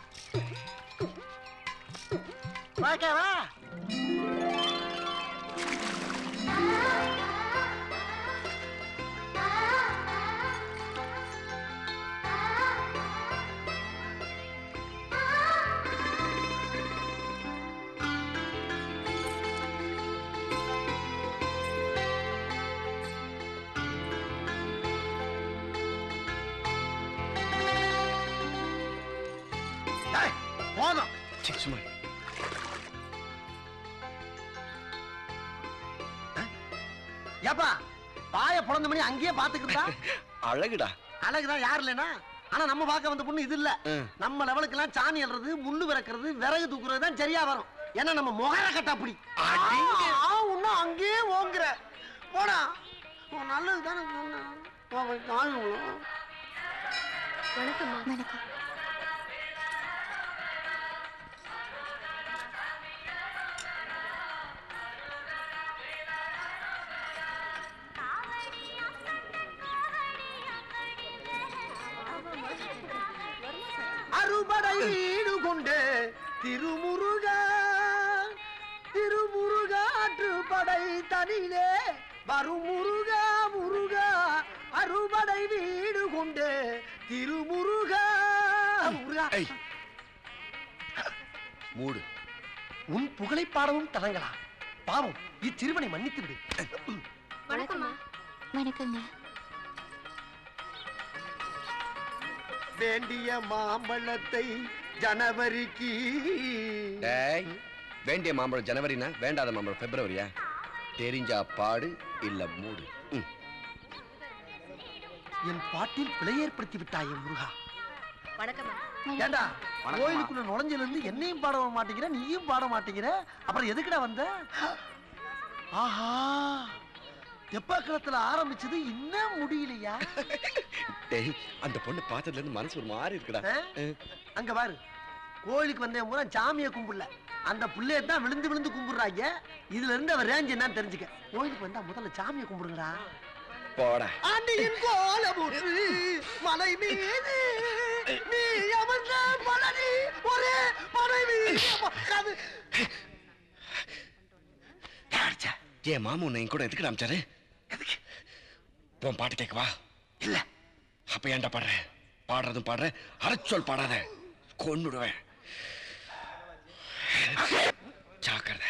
ஓகேவா டேய், போதும் சரி சும்மா இரு. ஏப்பா பாய பிறந்த மணி அங்கேயே பாத்துக்கிட்டா அழகுடா அழகுதான் யார் இல்லைனா ஆனா நம்ம பார்க்க வந்த பொண்ணு இது இல்ல ம். நம்ம லெவலுக்கு எல்லாம் சாணி அல்றது முள்ளு விறக்கிறது விறகு தூக்குறது தான் சரியா வரும் ஏன்னா நம்ம முகர கட்ட அப்படி இன்னும் அங்கேயே ஓங்குற போடா உன் நல்லது தானே சொன்னேன். அவன் தாய் உள்ள. வணக்கம்மா வணக்கம் அறுபடை வீடு கொண்டு திருமுருகா திருமுருகாற்று படை தனிலே வரும் முருகா முருகா அறுபடை வீடு கொண்டு திருமுருகா முருகா ஏய் மூடு உன் புகழை பாடவும் தடங்களா பாவம் இச்சிறுவனை மன்னித்து விடு வணக்கம்மா வணக்கங்க வேண்டிய மாம்பழத்தை ஜனவரிக்கு டேய் வேண்டிய மாம்பழம் ஜனவரினா வேண்டாத மாம்பழம் பிப்ரவரியா தெரிஞ்சா பாடு இல்ல மூடு ம். என் பாட்டில் பிழை ஏற்படுத்தி விட்டாயே முருகா வணக்கம்மா ஏண்டா கோயிலுக்குள்ள நுழைஞ்சல இருந்து என்னையும் பாட விட மாட்டேங்கிற நீயும் பாட மாட்டேங்கிற அப்புறம் எதுக்குடா வந்த ஆஹா தெப்பக்குளத்துல ஆரம்பிச்சது இன்னும் முடியலையா டேய் அந்த பொண்ணு பார்த்ததுல இருந்து மனசு ஒரு மாதிரி இருக்குடா ஆ? அங்க பாரு கோயிலுக்கு வந்தேன் பூரா சாமியை கும்பிடல அந்த புள்ளைய தான் விழுந்து விழுந்து கும்பிடுறாங்க இதுல இருந்து அவர் ரேஞ்ச் என்னன்னு தெரிஞ்சுக்க கோயிலுக்கு வந்தா முதல்ல சாமியை கும்பிடுங்கடா போடா ஆண்டியின் கோலமுற்று மலை மீது நீ அமர்ந்த பழனி ஒரே மனைவி அது ஏன் மாமா உன்னை என் கூட எதுக்கு அமிச்சாரு எதுக்கு உன் பாட்டு கேட்கவா இல்ல அப்ப ஏன்டா பாடுற பாடுறதும் பாடுற அரைச்சொல் பாடாத கொன்னுடுவேன் ஜாக்கிரதை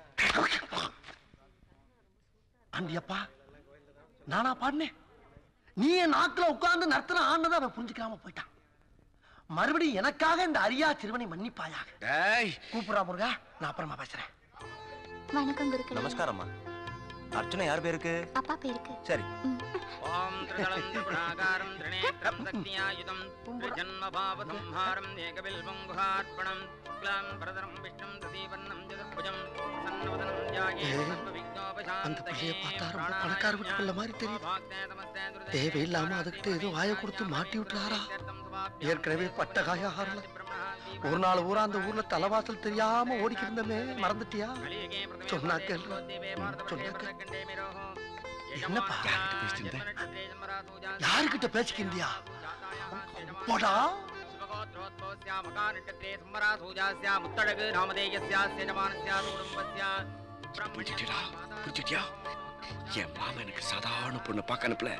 ஆண்டியப்பா நானா பாடினேன் நீ என் நாக்குல உட்கார்ந்து நர்த்தன ஆனதை அவன் புரிஞ்சுக்காம போயிட்டான் மறுபடியும் எனக்காக இந்த அரியா சிறுவனை மன்னிப்பாயாக டேய் கூப்பிடுறா முருகா நான் அப்புறமா பேசுறேன் வணக்கம் குருக்களே நமஸ்காரம்மா அர்ச்சனை யார் பேருக்கு அப்பா பேருக்கு சரி ஓம் திரிதலம் திரிபுராகாரம் திரிநேத்ரம் சக்தியாயுதம் திரிஜன்மபாவசம்ஹாரம் ஏகபில்வம் குஹார்ப்பணம் சுக்லாம் பரதரம் விஷ்ணும் ததீவர்ணம் ஜதுர்புஜம் பிரசன்னவதனம் தியாகே அந்த பிள்ளைய பார்த்தா ரொம்ப பணக்கார வீட்டு பிள்ளை மாதிரி தெரியுது தேவையில்லாம அதுக்கிட்ட ஏதோ வாயை கொடுத்து மாட்டி விட்டுறாரா ஏற்கனவே பட்ட காய ஆறல ஒரு நாள் ஊரா அந்த ஊர்ல தலைவாசல் தெரியாம ஓடிக்கிட்டு இருந்தமே மறந்துட்டியா சொன்னா கேளு சொன்னா கேளு என்னப்பா யாருக்கிட்ட பேசிக்கிந்தியா போடா முத்தழகு நாமதேயஸ்யாஸ்ய ஜமானஸ்யா குடும்பஸ்யா புரிஞ்சுட்டியா புரிஞ்சுட்டியா என் மாமா எனக்கு சாதாரண பொண்ணு பார்க்க அனுப்பல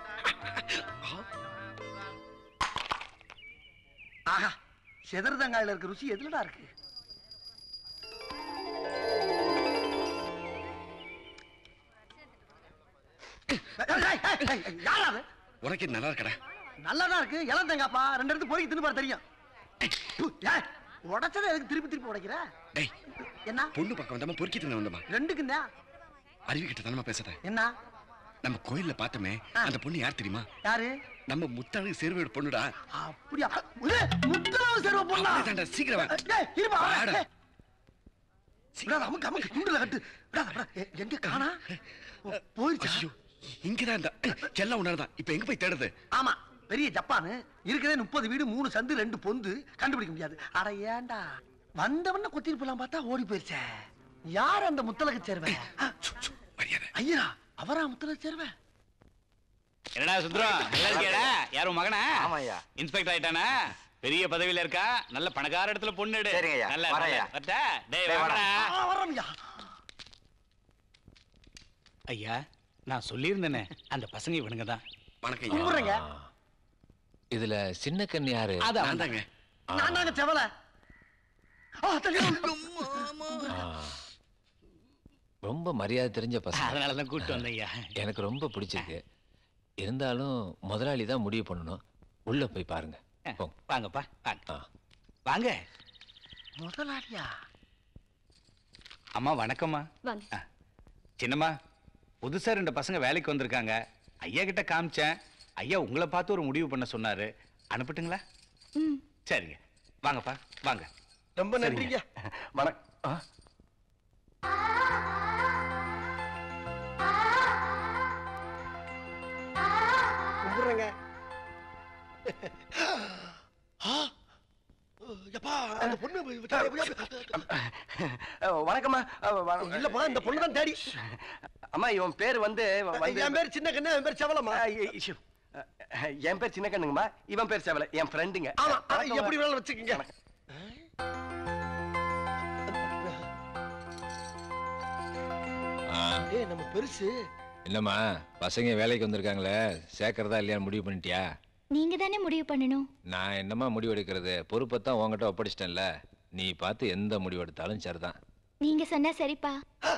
ஆஹா செதறுதங்காயில இருக்க ருசி எதுலடா இருக்கு ஏய், ஏய், ஏய், ஏய், யாரா அது? உனக்கு இது நல்லா இருக்கடா நல்லாதான் இருக்கு இளம் தேங்காப்பா ரெண்டு இடத்து பொறுக்கி தின்னு பாரு தெரியும் ப்பு, ஏய், உடைச்சதை எதுக்கு திருப்பி திருப்பி உடைக்கிற டேய் என்ன பொண்ணு பக்கம் வந்தாம பொறுக்கி தின்ன வந்தமா ரெண்டுக்கும் தான் அருவி கிட்ட தானமா பேசாத என்ன நம்ம கோயில்ல பார்த்தோமே ஆ. அந்த பொண்ணு யார் தெரியுமா யாரு நம்ம முத்தழகு சேர்வையோட பொண்ணுடா அப்படியா ஏய், முத்துராம சேர்வ பொண்ணா அப்படிதான்டா, சீக்கிரம் வா. ஏய், இருப்பா வாடா. ஏய். விடாத, அமுக்கு அமுக்கு துண்டுல கட்டு விடாத, விடாத. எ- எங்க காணா போ- போயிருச்சா ஐயோ இங்கதான் இந்த எல்லாம் உணர்தான் இப்ப எங்க போய் தேடுது ஆமா பெரிய ஜப்பானு இருக்கிறதே முப்பது வீடு மூணு சந்து ரெண்டு பொந்து கண்டுபிடிக்க முடியாது அட ஏன்டா வந்தவன கொத்திட்டு போலாம் பார்த்தா ஓடி போயிருச்சே யார் அந்த முத்தலக சேர்வன் மரியாதை ஐயா அவரா முத்தலக சேர்வன் என்னடா சுந்தரம் நல்லா இருக்கியாடா யாரும் மகனா ஆமாய்யா. இன்ஸ்பெக்டர் ஆயிட்டானா பெரிய பதவியில இருக்கா நல்ல பணக்கார இடத்துல பொண்ணு எடு சரிங்கய்யா, நல்ல வரேன்யா. நல்ல. வரட்டா? டேய் டேய், வாடா வரோம்யா ஐயா நான் சொல்லியிருந்தேனே அந்த பசங்க இவனுங்க தான் வணக்கம் ஐயா. கும்பிடுறேங்க இதுல சின்ன கண்ணு யாரு அது நான் தாங்க நான் தாங்க செவல ஆ, தள்ளி வா. ஆ. ரொம்ப மரியாதை தெரிஞ்ச பசங்க அதனாலதான் கூட்டு வந்தேன் ஐயா எனக்கு ரொம்ப பிடிச்சிருக்கு இருந்தாலும் முதலாளி தான் முடிவு பண்ணணும் உள்ள போய் பாருங்க போங்க. வாங்கப்பா வாங்க ஆ. வாங்க முதலாளியா அம்மா வணக்கம்மா வாங்க ஆ. சின்னம்மா புதுசா ரெண்டு பசங்க வேலைக்கு வந்திருக்காங்க ஐயா கிட்ட காமிச்சேன் ஐயா உங்களை பார்த்து ஒரு முடிவு பண்ண சொன்னாரு அனுப்பட்டுங்களா ம் சரிங்க வாங்கப்பா வாங்க ரொம்ப நன்றிங்க வணக் ஆ? கும்பிடுறேங்க ஆ, எப்பா அந்த பொண்ணு அஹ், வணக்கம்மா அஹ், வ- இல்லப்பா இந்த பொண்ணு தான் தேடி அம்மா இவன் பேர் வந்து வந்து என் பேர் சின்ன கண்ணு என் பேர் செவலம்மா அஹ், இ- இஷு. அஹ், என் பேர் சின்ன கண்ணுங்கம்மா இவன் பேர் செவல என் ஃப்ரெண்டுங்க ஆமா ஆ, எப்படி வேணாலும் வச்சுக்கோங்க ஆ. ஏய் நம்ம பெருசு என்னம்மா பசங்க வேலைக்கு வந்திருக்காங்களே சேர்க்கறதா இல்லையா முடிவு பண்ணிட்டியா நீங்க தானே முடிவு பண்ணணும் நான் என்னம்மா முடிவு எடுக்கிறது பொறுப்பை தான் உங்ககிட்ட ஒப்படைச்சிட்டேன்ல நீ பார்த்து எந்த முடிவு எடுத்தாலும் சரிதான் நீங்க சொன்னா சரிப்பா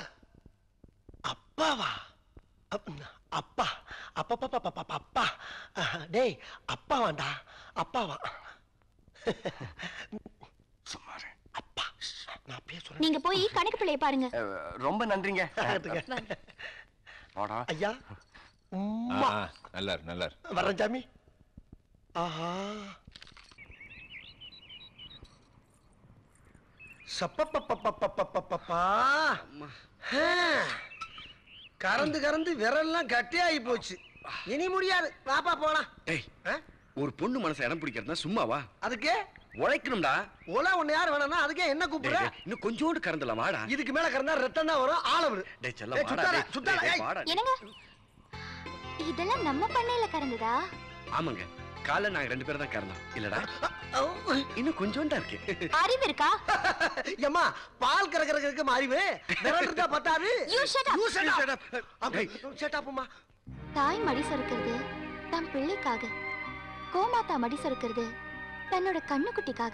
அப்பாவா அப்- அப்பா அப்பா அப்பா அப்பா அப்பா அப்பா டேய் அப்பாவாண்டா அப்பாவா சும்மாரு. அப்பா நான் பேசுறேன் நீங்க போய் கணக்கு பிள்ளைய பாருங்க அஹ், ரொம்ப நன்றிங்க போடா ஐயா ஆ, உம்மா ஆ, நல்லா இரு, நல்லா இரு. வர்றேன் சாமி ஆஹா சப்பப்பப்பப்பப்பப்பப்பா கறந்து கறந்து விரல்லாம் கட்டியாகி போச்சு இனி முடியாது வாப்பா போலாம் டேய் ஆ? ஒரு பொண்ணு மனசை இடம் பிடிக்கிறதுனா சும்மாவா அதுக்கு உழைக்கணும்டா ஒல ஒண்ணு யார் வேணாம்னா அதுக்கே என்ன டேய், கூப்பிடுற டேய், இன்னும் கொஞ்சோண்டு கறந்துலாம் வாடா இதுக்கு மேல கறந்தா ரத்தம் தான் வரும் ஆளவரு டேய் செல்லம் ஏய், வாடா சுத்தாத, டேய். சுத்தாத, டேய், ஏய். வாடா என்னங்க இதெல்லாம் நம்ம பண்ணையில கறந்ததா ஆமாங்க காலைல நாங்க ரெண்டு பேரும் தான் கறந்தோம் இல்லடா இன்னும் கொஞ்சோண்டா இருக்கு அறிவு இருக்கா ஏம்மா பால் கறக்கறதுக்கு அறிவு விரட்டுறதா பத்தாது You shut up. You shut up. shut up. அப்படி, shut up அம்மா. தாய் மடி சொருக்கிறது தன் பிள்ளைக்காக கோமாத்தா மடி சொருக்கிறது தன்னோட கண்ணுக்குட்டிக்காக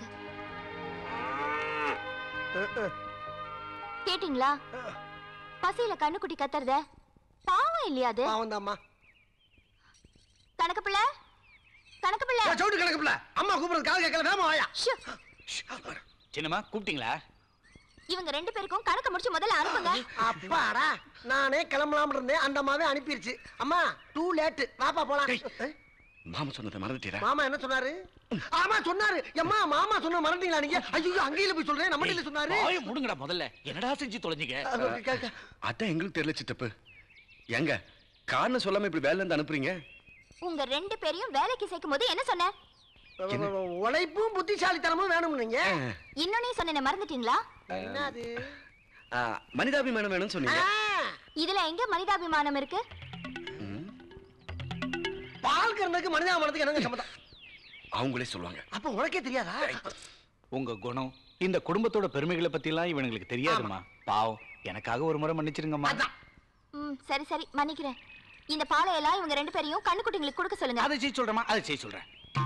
கேட்டிங்களா பசியில கண்ணுக்குட்டி கத்துறத பாவம் இல்லையா அது பாவம்தாம்மா. கணக்கு பிள்ளை கணக்கு பிள்ளை ஏய், சவுண்டு கிடக்கு பிள்ளை. அம்மா கூப்பிடுறது காது கேட்கல வேகமா வாயா ஷு, சின்னம்மா கூப்பிட்டீங்களா இவங்க ரெண்டு பேருக்கும் கணக்கு முடிச்சு முதல்ல அனுப்புங்க அப்பாடா நானே கிளம்பலாம் இருந்தேன் அந்த அம்மாவே அனுப்பிருச்சு அம்மா டூ லேட் வாப்பா போலாம் ஏய், மாமா சொன்னதை மறந்துட்டீரா மாமா என்ன சொன்னாரு ஆமா சொன்னாரு அம்மா மாமா சொன்ன மறந்தீங்களா நீங்க ஐயோ அங்கேயில போய் சொல்றேன் நம்ம இல்ல சொன்னாரு வாயை மூடுங்கடா முதல்ல என்னடா செஞ்சு தொலைஞ்சீங்க அஹ், க- க- அதான் எங்களுக்கு தெரியல சித்தப்பு எங்க காரணம் சொல்லாம இப்படி வேலைல இருந்து அனுப்புறீங்க உங்க ரெண்டு பேரையும் வேலைக்கு சேர்க்கும் போது என்ன சொன்ன உழைப்பும் புத்திசாலித்தனமும் வேணும் நீங்க இன்னொன்னே சொன்ன மறந்துட்டீங்களா என்னது ஆ, மனிதாபிமானம் வேணும்னு சொன்னீங்க இதுல எங்க மனிதாபிமானம் இருக்கு ம், பால் கறந்ததுக்கு மனிதாபனத்துக்கு என்னங்க சம்மதம் அவங்களே சொல்லுவாங்க அப்ப உனக்கே தெரியாதா உங்க குணம் இந்த குடும்பத்தோட பெருமைகளை பத்தி எல்லாம் இவனுங்களுக்கு தெரியாதுமா பாவம் எனக்காக ஒரு முறை மன்னிச்சிருங்கம்மா ம் சரி சரி மன்னிக்கிறேன் இந்த பாலை எல்லாம் இவங்க ரெண்டு பேரையும் கண்ணுக்குட்டிங்களுக்கு கொடுக்க சொல்லுங்க அதை செய்ய சொல்றேமா அதை செய்ய சொல்றேன்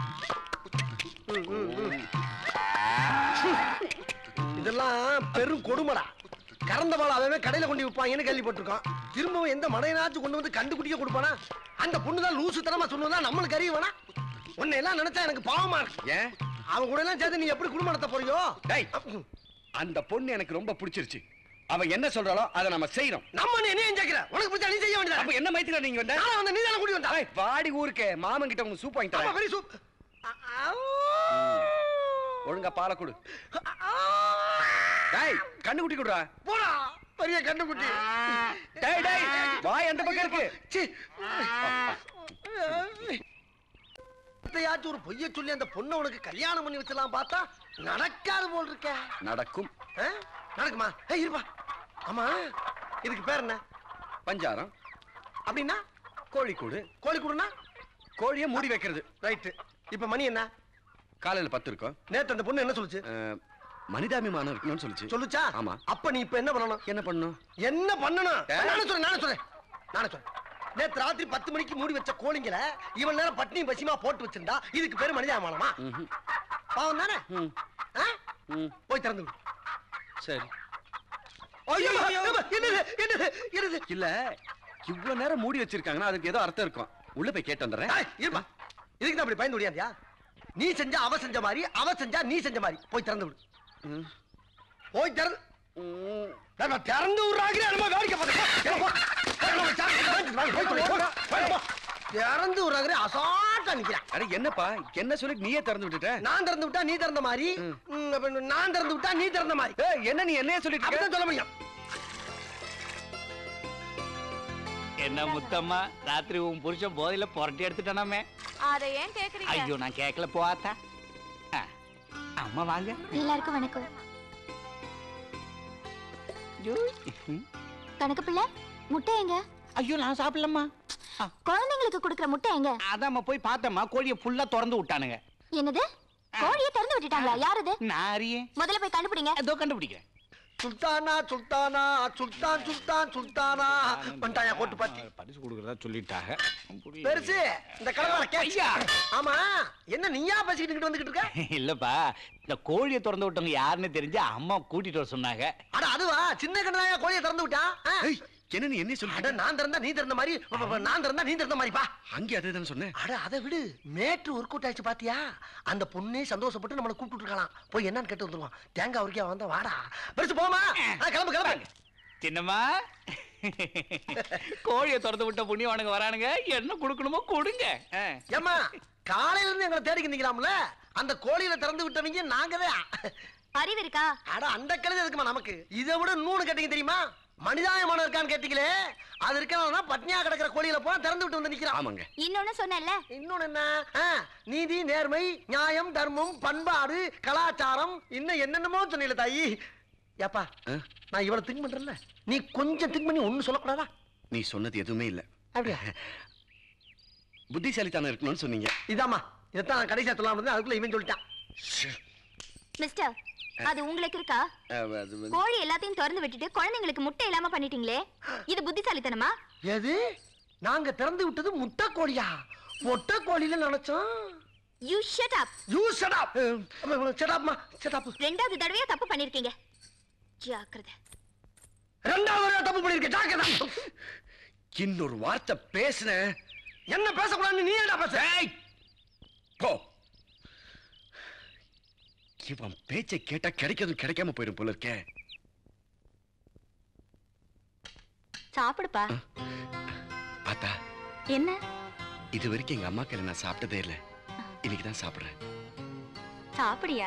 இதெல்லாம் பெரும் கொடுமடா கறந்த பால் அவன் கடையில கொண்டு விற்பாங்கன்னு கேள்விப்பட்டிருக்கோம் திரும்பவும் எந்த மடையனாச்சும் கொண்டு வந்து கண்டு குடிக்க கொடுப்பானா அந்த பொண்ணு தான் லூசு தரமா சொன்னதா நம்மளுக்கு அறிய வேணா உன்னை எல்லாம் நினைச்சா எனக்கு பாவமா இருக்கு ஏன் அவன் கூட எல்லாம் சேர்த்து நீ எப்படி குடும்பம் நடத்த போறியோ டேய் அந்த பொண்ணு எனக்கு ரொம்ப பிடிச்சிருச்சு அவ என்ன சொல்றாளோ அதை நம்ம செய்யறோம் நம்ம நீ என்ன கேக்குற உனக்கு பிடிச்சா நீ செய்ய வேண்டியதா அப்ப என்ன மைத்துக்கா நீங்க வந்த நானும் வந்து நீ தானே கூட்டி வந்தா ஏய், வாடி ஊருக்கு மாமன் கிட்ட உங்க சூப் வாங்கி ஆமா தரேன் வெரி சூப் ஒழுங்கா பாலை கொடு டேய் கண்ணு குட்டி குடுறா போடா பெரிய கண்டுக்குட்டி டேய் டேய் வாய் அந்த பக்கம் இருக்கு சீ. எதையாச்சும் ஒரு பொய்ய சொல்லி அந்த பொண்ணை உனக்கு கல்யாணம் பண்ணி வச்சலாம் பார்த்தா நடக்காது போல் இருக்க நடக்கும் ஆ? நடக்குமா ஏய் இருப்பா ஆமா இதுக்கு பேர் என்ன பஞ்சாரம் அப்படின்னா கோழிக்கூடு கோழி கூடுனா கோழியை மூடி வைக்கிறது ரைட்டு இப்ப மணி என்ன காலையில பத்து இருக்கும் நேத்து அந்த பொண்ணு என்ன சொல்லுச்சு அஹ், மனிதாபிமானம் இருக்கணும்னு சொல்லுச்சு சொல்லுச்சா ஆமா. அப்ப நீ இப்ப என்ன பண்ணணும் என்ன பண்ணணும் என்ன பண்ணணும் ஏ? நானே சொல்றேன் நானே சொல்றேன் நானே சொல்றேன் நேத்து ராத்திரி பத்து மணிக்கு மூடி வச்ச கோழிங்கள இவன் நேரம் பட்னியும் பசிமா போட்டு வச்சிருந்தா இதுக்கு பேரு மனிதாபிமானமா ம்ஹும். பாவம் தானே ம், ஆ? ம், போய் திறந்து விடு சரி ஐயோ என்னது என்னது என்னது இல்ல இவ்வளவு நேரம் மூடி வச்சிருக்காங்கன்னா அதுக்கு ஏதோ அர்த்தம் இருக்கும் உள்ள போய் கேட்டு வந்துடுறேன் ஏய், இருப்பா இதுக்கு தான் அப்படி பயந்து ஓடியாந்தியா நீ செஞ்சா அவ செஞ்ச மாதிரி அவ செஞ்சா நீ செஞ்ச மாதிரி போய் திறந்து விடு ம். போய் திறந்து ம். நான் நான் திறந்து விடுறாங்க நம்ம வேடிக்கை பார்த்து திறந்து விடுறாங்க அசால்ட்டா நிக்கிறான் அட என்னப்பா என்ன சொல்லி நீயே திறந்து விட்டுட்ட நான் திறந்து விட்டா நீ திறந்த மாதிரி ம், அப்ப நான் திறந்து விட்டா நீ திறந்த மாதிரி ஏய், என்ன நீ என்னைய சொல்லிட்டு இருக்க? அப்படிதான் சொல்ல முடியும் என்ன முத்தம்மா ராத்திரி உன் புருஷன் போதையில புரட்டி எடுத்துட்டானாமே அதை ஏன் கேக்குறீங்க ஐயோ நான் கேட்கல போவாத்தா ஆ, அம்மா வாங்க எல்லாருக்கும் வணக்கம் ஐயோ, ம். கணக்கு பிள்ளை முட்டை எங்க ஐயோ நான் சாப்பிடலம்மா குழந்தைங்களுக்கு கொடுக்குற முட்டை எங்க அதாம்மா போய் பார்த்தம்மா கோழியை ஃபுல்லா திறந்து விட்டானுங்க என்னது கோழியை திறந்து விட்டுட்டாங்களா யாரது நான் அறியேன் முதல்ல போய் கண்டுபிடிங்க ஏதோ கண்டுபிடிக்கிறேன் சுல்தானா சுல்தானா சுல்தான் சுல்தான் சுல்தானா வந்துட்டாயா கோட்டு பாத்தி பரிசு கொடுக்கறதா சொல்லிட்டாங்க புரியல. பெருசு இந்த கலவார ஐயா. ஆமா என்ன நீயா பேசிக்கிட்டு இங்கிட்டு வந்துகிட்டு இருக்க இல்லப்பா இந்த கோழியை திறந்து விட்டவங்க யாருன்னு தெரிஞ்சு அம்மா கூட்டிட்டு வர சொன்னாங்க அட அதுவா சின்ன கண்ணாயா கோழியை திறந்து விட்டா ஆ? ஏய், என்ன நீ என்ன அட சொல்லிட்டு நான் திறந்தா நீ திறந்த மாதிரி ப- ப- ப- நான் திறந்தா நீ திறந்த மாதிரி பா அங்கே அதே தானே சொன்னேன் அட அதை விடு மேட்ரு ஒர்க் அவுட் ஆயிடுச்சு பாத்தியா அந்த பொண்ணே சந்தோஷப்பட்டு நம்மளை கூப்பிட்டு இருக்கலாம் போய் என்னன்னு கேட்டு வந்துருவான் தேங்காய் உரிக்கா வந்தா வாடா பெருசு போமா ஆ, கிளம்பு கிளம்பு சின்னம்மா கோழியை திறந்து விட்ட புண்ணியவானுங்க வரானுங்க என்ன கொடுக்கணுமோ கொடுங்க ஆ. ஏம்மா காலையில இருந்து எங்களை தேடிக்கு நிக்கலாம்ல அந்த கோழியில திறந்து விட்டவங்க நாங்க தான் அறிவு இருக்கா அட அந்த கழுது எதுக்குமா நமக்கு இதை விட நூனு கேட்டீங்க தெரியுமா மனிதாயமானம் இருக்கான்னு கேட்டீங்களே அது இருக்கா பட்னியா கிடக்கிற கோழியில போனா திறந்து விட்டு வந்து நிக்கிறான் ஆமாங்க இன்னொன்னு சொன்னேன்ல இன்னொன்னு என்ன ஆ, நீதி நேர்மை நியாயம் தர்மம் பண்பாடு கலாச்சாரம் இன்னும் என்னென்னமோ சொன்னீல தாயி ஏப்பா ஆ? நான் இவ்வளவு திங்க் பண்றேன்ல நீ கொஞ்சம் திங்க் பண்ணி ஒண்ணு சொல்லக்கூடாதா நீ சொன்னது எதுவுமே இல்ல அப்படியா புத்திசாலித்தனம் இருக்கணும்னு சொன்னீங்க இதாம்மா இதைத்தான் நான் கடைசியா சொல்லாம இருந்தேன் அதுக்குள்ள இவன் சொல்லிட்டான் மிஸ்டர் அது உங்களுக்கு இருக்கா அஹ், அது வந்து- கோழி எல்லாத்தையும் திறந்து விட்டுட்டு குழந்தைங்களுக்கு முட்டை இல்லாம பண்ணிட்டீங்களே இது புத்திசாலித்தனமா எது நாங்க திறந்து விட்டது முட்டை கோழியா மொட்டை கோழியில நினைச்சோம் you shut up you shut up shut அப்மா ஷட் அப் ரெண்டாவது தடவையா தப்பு பண்ணிருக்கீங்க ஜாக்கிரதை ரெண்டாவது தடவை தப்பு பண்ணிருக்க ஜாக்கிரதை இன்னொரு வார்த்தை பேசுன என்ன பேசக்கூடாதுன்னு நீ என்ன பேச போ இவன் பேச்சை கேட்டா கிடைக்கிறதும் கிடைக்காம போயிடும் போல இருக்கே சாப்பிடுப்பா ஆத்தா என்ன இது வரைக்கும் எங்க அம்மா கையில நான் சாப்பிட்டதே இல்ல இன்னைக்கு தான் சாப்பிடுறேன் சாப்பிடியா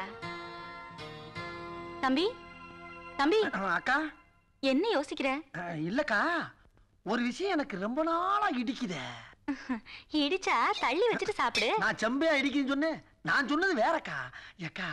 தம்பி தம்பி அக்கா என்ன யோசிக்கிற அஹ், இல்லக்கா ஒரு விஷயம் எனக்கு ரொம்ப நாளா இடிக்குதே இடிச்சா தள்ளி வச்சுட்டு சாப்பிடு நான் செம்பையா இடிக்குதுன்னு சொன்னேன் நான் சொன்னது வேறக்கா ஏக்கா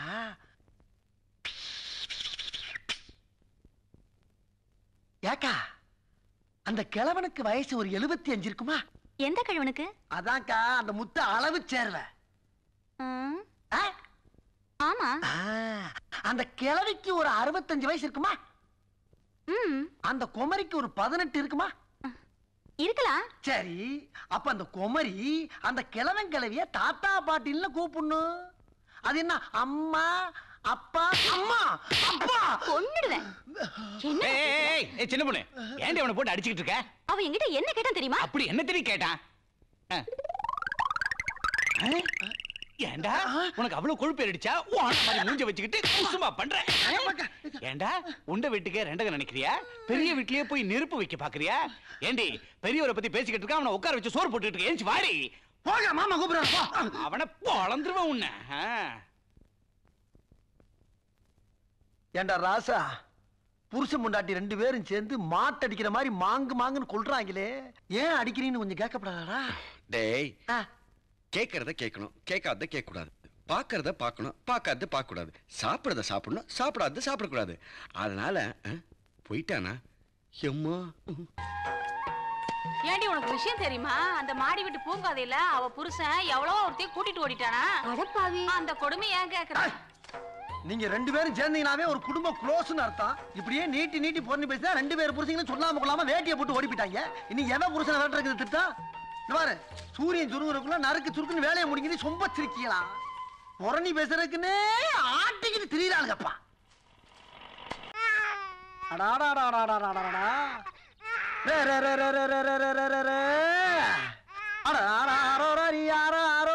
ஏக்கா அந்த கிழவனுக்கு வயசு ஒரு எழுபத்தி அஞ்சு இருக்குமா எந்த கழுவனுக்கு அதான்க்கா அந்த முத்த அளவு சேர்வ ம், ஆ? ஆமா ஆ, அந்த கிழவிக்கு ஒரு அறுபத்தஞ்சு வயசு இருக்குமா ம் அந்த குமரிக்கு ஒரு பதினெட்டு இருக்குமா இருக்கலாம் சரி அப்ப அந்த குமரி அந்த கிழவன் கிழவிய தாத்தா பாட்டின்னு கூப்பிடணும் அது என்ன அம்மா அப்பா அம்மா அப்பா கொன்னுடுவேன் என்ன ஏய், ஏய், ஏய், ஏய், சின்ன பொண்ணு ஏன்டி அவனை போட்டு அடிச்சுக்கிட்டு இருக்க அவன் என்கிட்ட என்ன கேட்டான் தெரியுமா அப்படி என்ன தெரியும் கேட்டான் ஆ. ஆ? ஏன்டா உனக்கு அவ்வளவு கொழுப்பு ஏறிடுச்சா உன் மாதிரி மூஞ்ச வச்சுக்கிட்டு குசுமா பண்ற ஆ? ஏன்டா உண்ட வீட்டுக்கே ரெண்டக நினைக்கிறியா பெரிய வீட்லயே போய் நெருப்பு வைக்க பாக்குறியா ஏண்டி பெரியவரை பத்தி பேசிக்கிட்டு இருக்க அவனை உட்கார வச்சு சோறு போட்டுட்டு இருக்க ஏஞ்சி வாடி போக மாமா கூப்பிடுறான் போ. அவனை பொழந்துருவேன் உன்னை ஆ. ஏண்டா ராசா புருஷன் முண்டாட்டி ரெண்டு பேரும் சேர்ந்து மாட்டடிக்கிற மாதிரி மாங்கு மாங்குன்னு கொள்றாங்களே ஏன் அடிக்கிறீன்னு கொஞ்சம் கேட்கப்படாதா டேய் கேட்கறத கேட்கணும் கேட்காத கேட்க கூடாது பார்க்கறத பார்க்கணும் பார்க்காத பார்க்க கூடாது சாப்பிடறத சாப்பிடணும் சாப்பிடாத சாப்பிடக்கூடாது அதனால அஹ், போயிட்டானா எம்மா ஏண்டி உனக்கு விஷயம் தெரியுமா அந்த மாடி வீட்டு பூங்காதையில அவ புருஷன் எவ்வளவோ ஒருத்தையும் கூட்டிட்டு ஓடிட்டானா அடப்பாவி அந்த கொடுமை ஏன் கேக்குற நீங்க ரெண்டு பேரும் சேர்ந்தீங்கனாவே ஒரு குடும்பம் க்ளோஸ்னு அர்த்தம் இப்படியே நீட்டி நீட்டி பொண்ணு பேசினா ரெண்டு பேர் புருஷங்களும் சொல்லாம கொள்ளாம வேட்டியை போட்டு ஓடி போயிட்டாங்க இனி எவன் புருஷனை வேட்டுறது திட்டம் இந்த பாரு சூரியன் சுருங்குறதுக்குள்ள நறுக்கு சுருக்குன்னு வேலையை முடிஞ்சு சொம்ப சிரிக்கலாம் புறணி பேசுறதுக்குன்னே ஆட்டிக்கிட்டு திரியலாளுங்கப்பா அடாடாடாடாடாடாடாடா. ரே, ரே, ரே, ரே, ரே, ரே, ரே, ரே, ரே, ரே, ரே. அட, அட, அரோ, ரரி, அரோ, அரோ.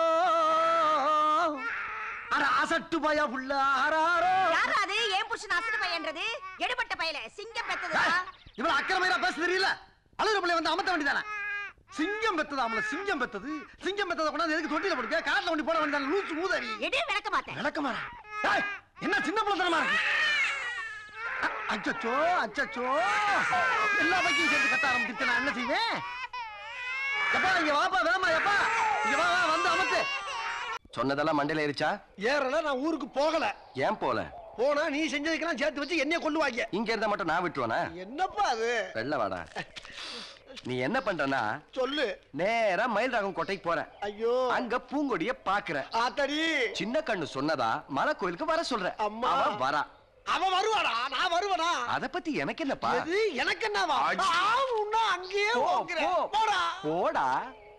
அட, அசட்டு பய புள்ள, ஆராரோ. யாரா அது ஏன் புருஷன் அசடு பையன்றது எடுபட்ட பையல சிங்கம் பெத்ததா இவ்வளவு அக்கிரமையா பேச தெரியல அழுகிற பிள்ளை வந்து அமர்த்த வேண்டியதானே சிங்கம் பெத்தது அவள சிங்கம் பெத்தது சிங்கம் பெத்தத கொண்டாந்து எதுக்கு தொட்டில போடுங்க காட்டுல கொண்டு போட வேண்டியதானே லூசு மூதவி எடு விளக்க மாட்டேன் விளக்கமாறா டேய், என்ன சின்ன பிள்ளைத்தனமா இருக்கு அ- அச்சச்சோ அச்சச்சோ எல்லா பைக்கையும் சேர்த்து கட்ட ஆரம்பிச்சு நான் என்ன செய்வேன் எப்பா இங்க வாப்பா வேமா எப்பா இங்க வா வா, வந்து அமர்த்து சொன்னதெல்லாம் மண்டையில ஏறிச்சா ஏறல நான் ஊருக்கு போகல ஏன் போல போனா நீ செஞ்சதுக்கெல்லாம் சேர்த்து வச்சு என்னைய கொள்ளுவாங்க இங்க இருந்தா மட்டும் நான் விட்டுருவானா என்னப்பா அது வெள்ள வாடா நீ என்ன பண்றனா சொல்லு நேரா மயில் ராகம் கோட்டைக்கு போற ஐயோ அங்க பூங்கொடிய பாக்குற ஆத்தடி சின்ன கண்ணு சொன்னதா மலை கோயிலுக்கு வர சொல்ற அம்மா. அவ வரா அவன் வருவாடா நான் வருவனா அத பத்தி எனக்கு என்னப்பா எது எனக்கு என்னவா அடி. ஆவுன்னா அங்கேயே போ, போகிறேன். போ. போடா போடா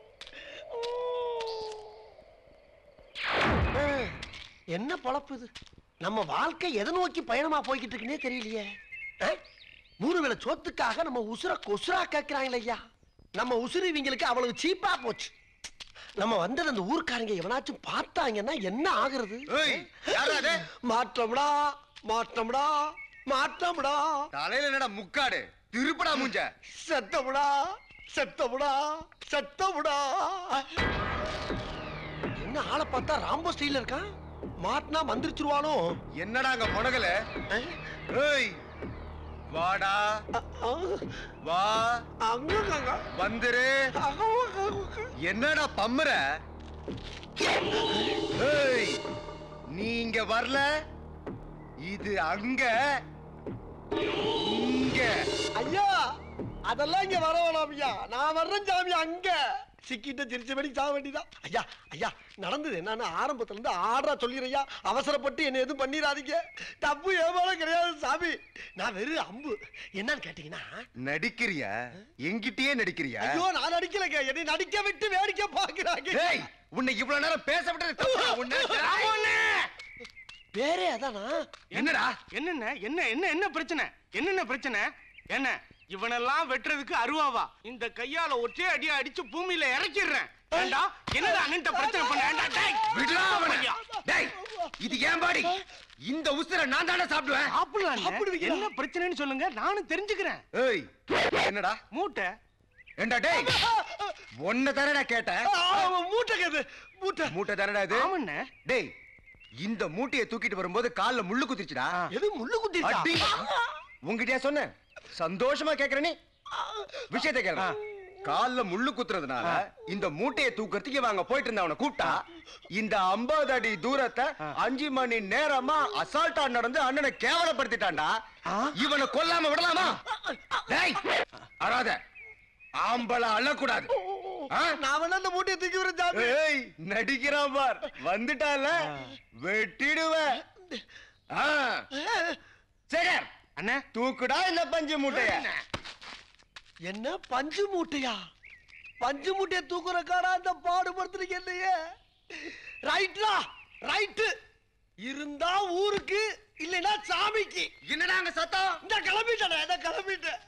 ஏய், என்ன பொழப்பு இது நம்ம வாழ்க்கை எதை நோக்கி பயணமா போய்கிட்டு இருக்குன்னே தெரியலையே ஏய், மூணு வேளை சோத்துக்காக நம்ம உசுர கொசுரா கேட்கிறாங்களே ஐயா நம்ம உசுறு இவங்களுக்கு அவ்வளவு சீப்பா போச்சு நம்ம வந்தது அந்த ஊர்க்காரங்க எவனாச்சும் பார்த்தாங்கன்னா என்ன ஆகுறது மாற்றம்டா மாற்றம்டா மாற்றம்டா தலையில என்னடா முக்காடு திருப்படா மூஞ்ச செத்தமுடா செத்தமுடா செத்தமுடா என்ன ஆளை பார்த்தா ராம்போ ஸ்டைல இருக்கான் மாட்டினா மந்திரிச்சிருவானோ என்னடா அங்க முனகல ஏய் வாடா வா அங்க வந்துரு என்னடா பம்முற ஏய், நீ இங்க வரல இது அங்க இங்க ஐயா அதெல்லாம் இங்க வர வேணாம் ஐயா நான் வர்றேன் சாமி அங்க சிக்கிட்ட சிரிச்சபடி சாக வேண்டிதான் ஐயா ஐயா நடந்தது என்னன்னு ஆரம்பத்துல இருந்து ஆடுறா சொல்லிடுறையா அவசரப்பட்டு என்ன எதுவும் பண்ணிடாதீங்க தப்பு ஏமாற கிடையாது சாமி நான் வெறும் அம்பு என்னன்னு கேட்டீங்கன்னா நடிக்கிறியா எங்கிட்டயே நடிக்கிறியா ஐயோ நான் நடிக்கலைங்க என்னை நடிக்க விட்டு வேடிக்கை பாக்குறாங்க ஏய் உன்னை இவ்வளவு நேரம் பேச விட்டது தப்பா? உன்னை வேறே அதானா என்னடா என்னென்ன என்ன என்ன என்ன பிரச்சனை என்னென்ன பிரச்சனை என்ன இவனெல்லாம் வெட்டுறதுக்கு அருவாவா இந்த கையால ஒற்றே அடியா அடிச்சு பூமியில இறக்கிடுறேன் ஏண்டா என்னடா அண்ணன்ட்ட பிரச்சனை பண்ண ஏண்டா, டேய், விடுடா அவனை. ஐயா. டேய், இது ஏன் பாடி இந்த உசுரை நான் தானே சாப்பிடுவேன் சாப்பிடலாம் என்ன பிரச்சனைன்னு சொல்லுங்க நானும் தெரிஞ்சுக்கிறேன் ஏய் என்னடா மூட்டை ஏண்டா டேய் ஒன்ன தானடா கேட்டேன் மூட்டை கேது மூட்டை மூட்டை தானடா இது ஆமாண்ணே டேய் இந்த மூட்டையை தூக்கிட்டு வரும்போது கால்ல முள்ளு குத்திச்சுடா எது முள்ளு குத்திருச்சா? அடி. உன்கிட்டயா சொன்னேன் சந்தோஷமா கேக்குற நீ விஷயத்தை கேள கால்ல முள்ளு குத்துறதுனால இந்த மூட்டையை தூக்கறதுக்கு இவன் அங்க போயிட்டு இருந்தா அவனை கூப்பிட்டா இந்த 50 அடி தூரத்தை அஞ்சு மணி நேரமா அசால்ட்டா நடந்து அண்ணனை கேவலப்படுத்திட்டான்டா இவனை கொல்லாம விடலாமா டேய் அறாத ஆம்பளை அழக்கூடாது ஆ? நான் வேணா அந்த மூட்டையை தூக்கி வரேன் சாமி ஏய் நடிக்கிறான் பார் வந்துட்டால வெட்டிடுவேன் ஆ. சேகர் அண்ணே தூக்குடா இந்த பஞ்சு மூட்டைய என்ன பஞ்சு மூட்டையா பஞ்சு மூட்டையை தூக்குற காடா அந்த பாடுபடுத்துறீங்க இல்லையே ரைட்லா ரைட்டு இருந்தா ஊருக்கு இல்லைன்னா சாமிக்கு என்னடா அங்க சத்தம் இந்த கிளம்பிட்டேன் இந்த கிளம்பிட்டேன்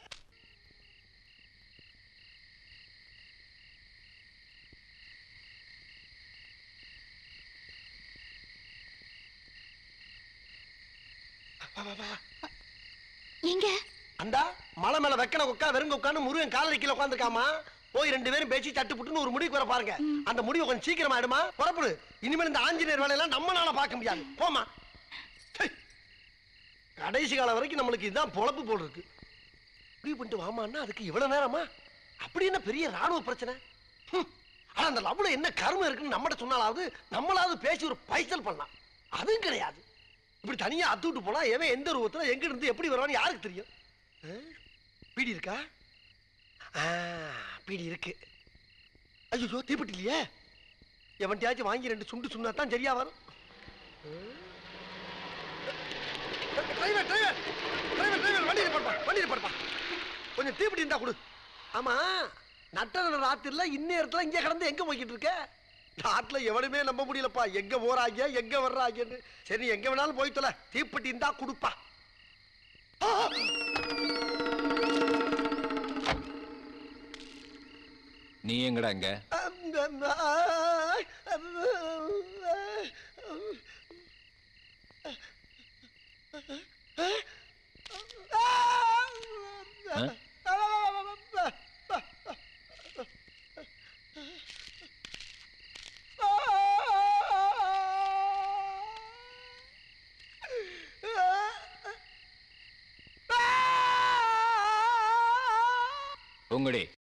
எங்க அண்டா மலை மேல வெக்கன உட்கா வெறுங்க உட்காந்து முருகன் கால கீழே உட்காந்துருக்காமா போய் ரெண்டு பேரும் பேசி சட்டு புட்டுன்னு ஒரு முடிவுக்கு வர பாருங்க அந்த முடிவு கொஞ்சம் சீக்கிரமா ஆயிடுமா புறப்படு இனிமேல் இந்த ஆஞ்சநேயர் வேலையெல்லாம் நம்மளால பார்க்க முடியாது போமா சை. கடைசி காலம் வரைக்கும் நம்மளுக்கு இதுதான் பொழப்பு போல் இருக்கு முடிவு பண்ணிட்டு வாமான்னா அதுக்கு இவ்வளவு நேரமா அப்படி என்ன பெரிய ராணுவ பிரச்சனை ஹம். ஆனா அந்த லவ்ல என்ன கருமம் இருக்குன்னு நம்மகிட்ட சொன்னாலாவது நம்மளாவது பேசி ஒரு பைசல் பண்ணலாம் அதுவும் கிடையாது இப்படி தனியா அத்து விட்டு போனா எவன் எந்த ரூபத்துல எங்க இருந்து எப்படி வருவான்னு யாருக்கு தெரியும் ஆ? பீடி இருக்கா ஆ, பீடி இருக்கு ஐயோ தீப்பெட்டி இல்லையே எவன்கிட்டயாச்சும் வாங்கி ரெண்டு சுண்டு சுண்ணா தான் சரியா வரும் டிரைவர் டிரைவர் டிரைவர் டிரைவர் வண்டி நிப்பாட்டுப்பா வண்டி நிப்பாட்டுப்பா கொஞ்சம் தீப்பெட்டி இருந்தா கொடு ஆமா நட்டன ராத்திரில இந்நேரத்துல இங்க கிடந்து எங்க போய்கிட்டு இருக்க நாட்டுல எவனுமே நம்ப முடியலப்பா எங்க போறாங்க எங்க வர்றாங்கன்னு சரி நீ எங்க வேணாலும் போய் தொலை தீப்பெட்டி இருந்தா கொடுப்பா நீ எங்கடா இங்க ஆ? பூங்குடி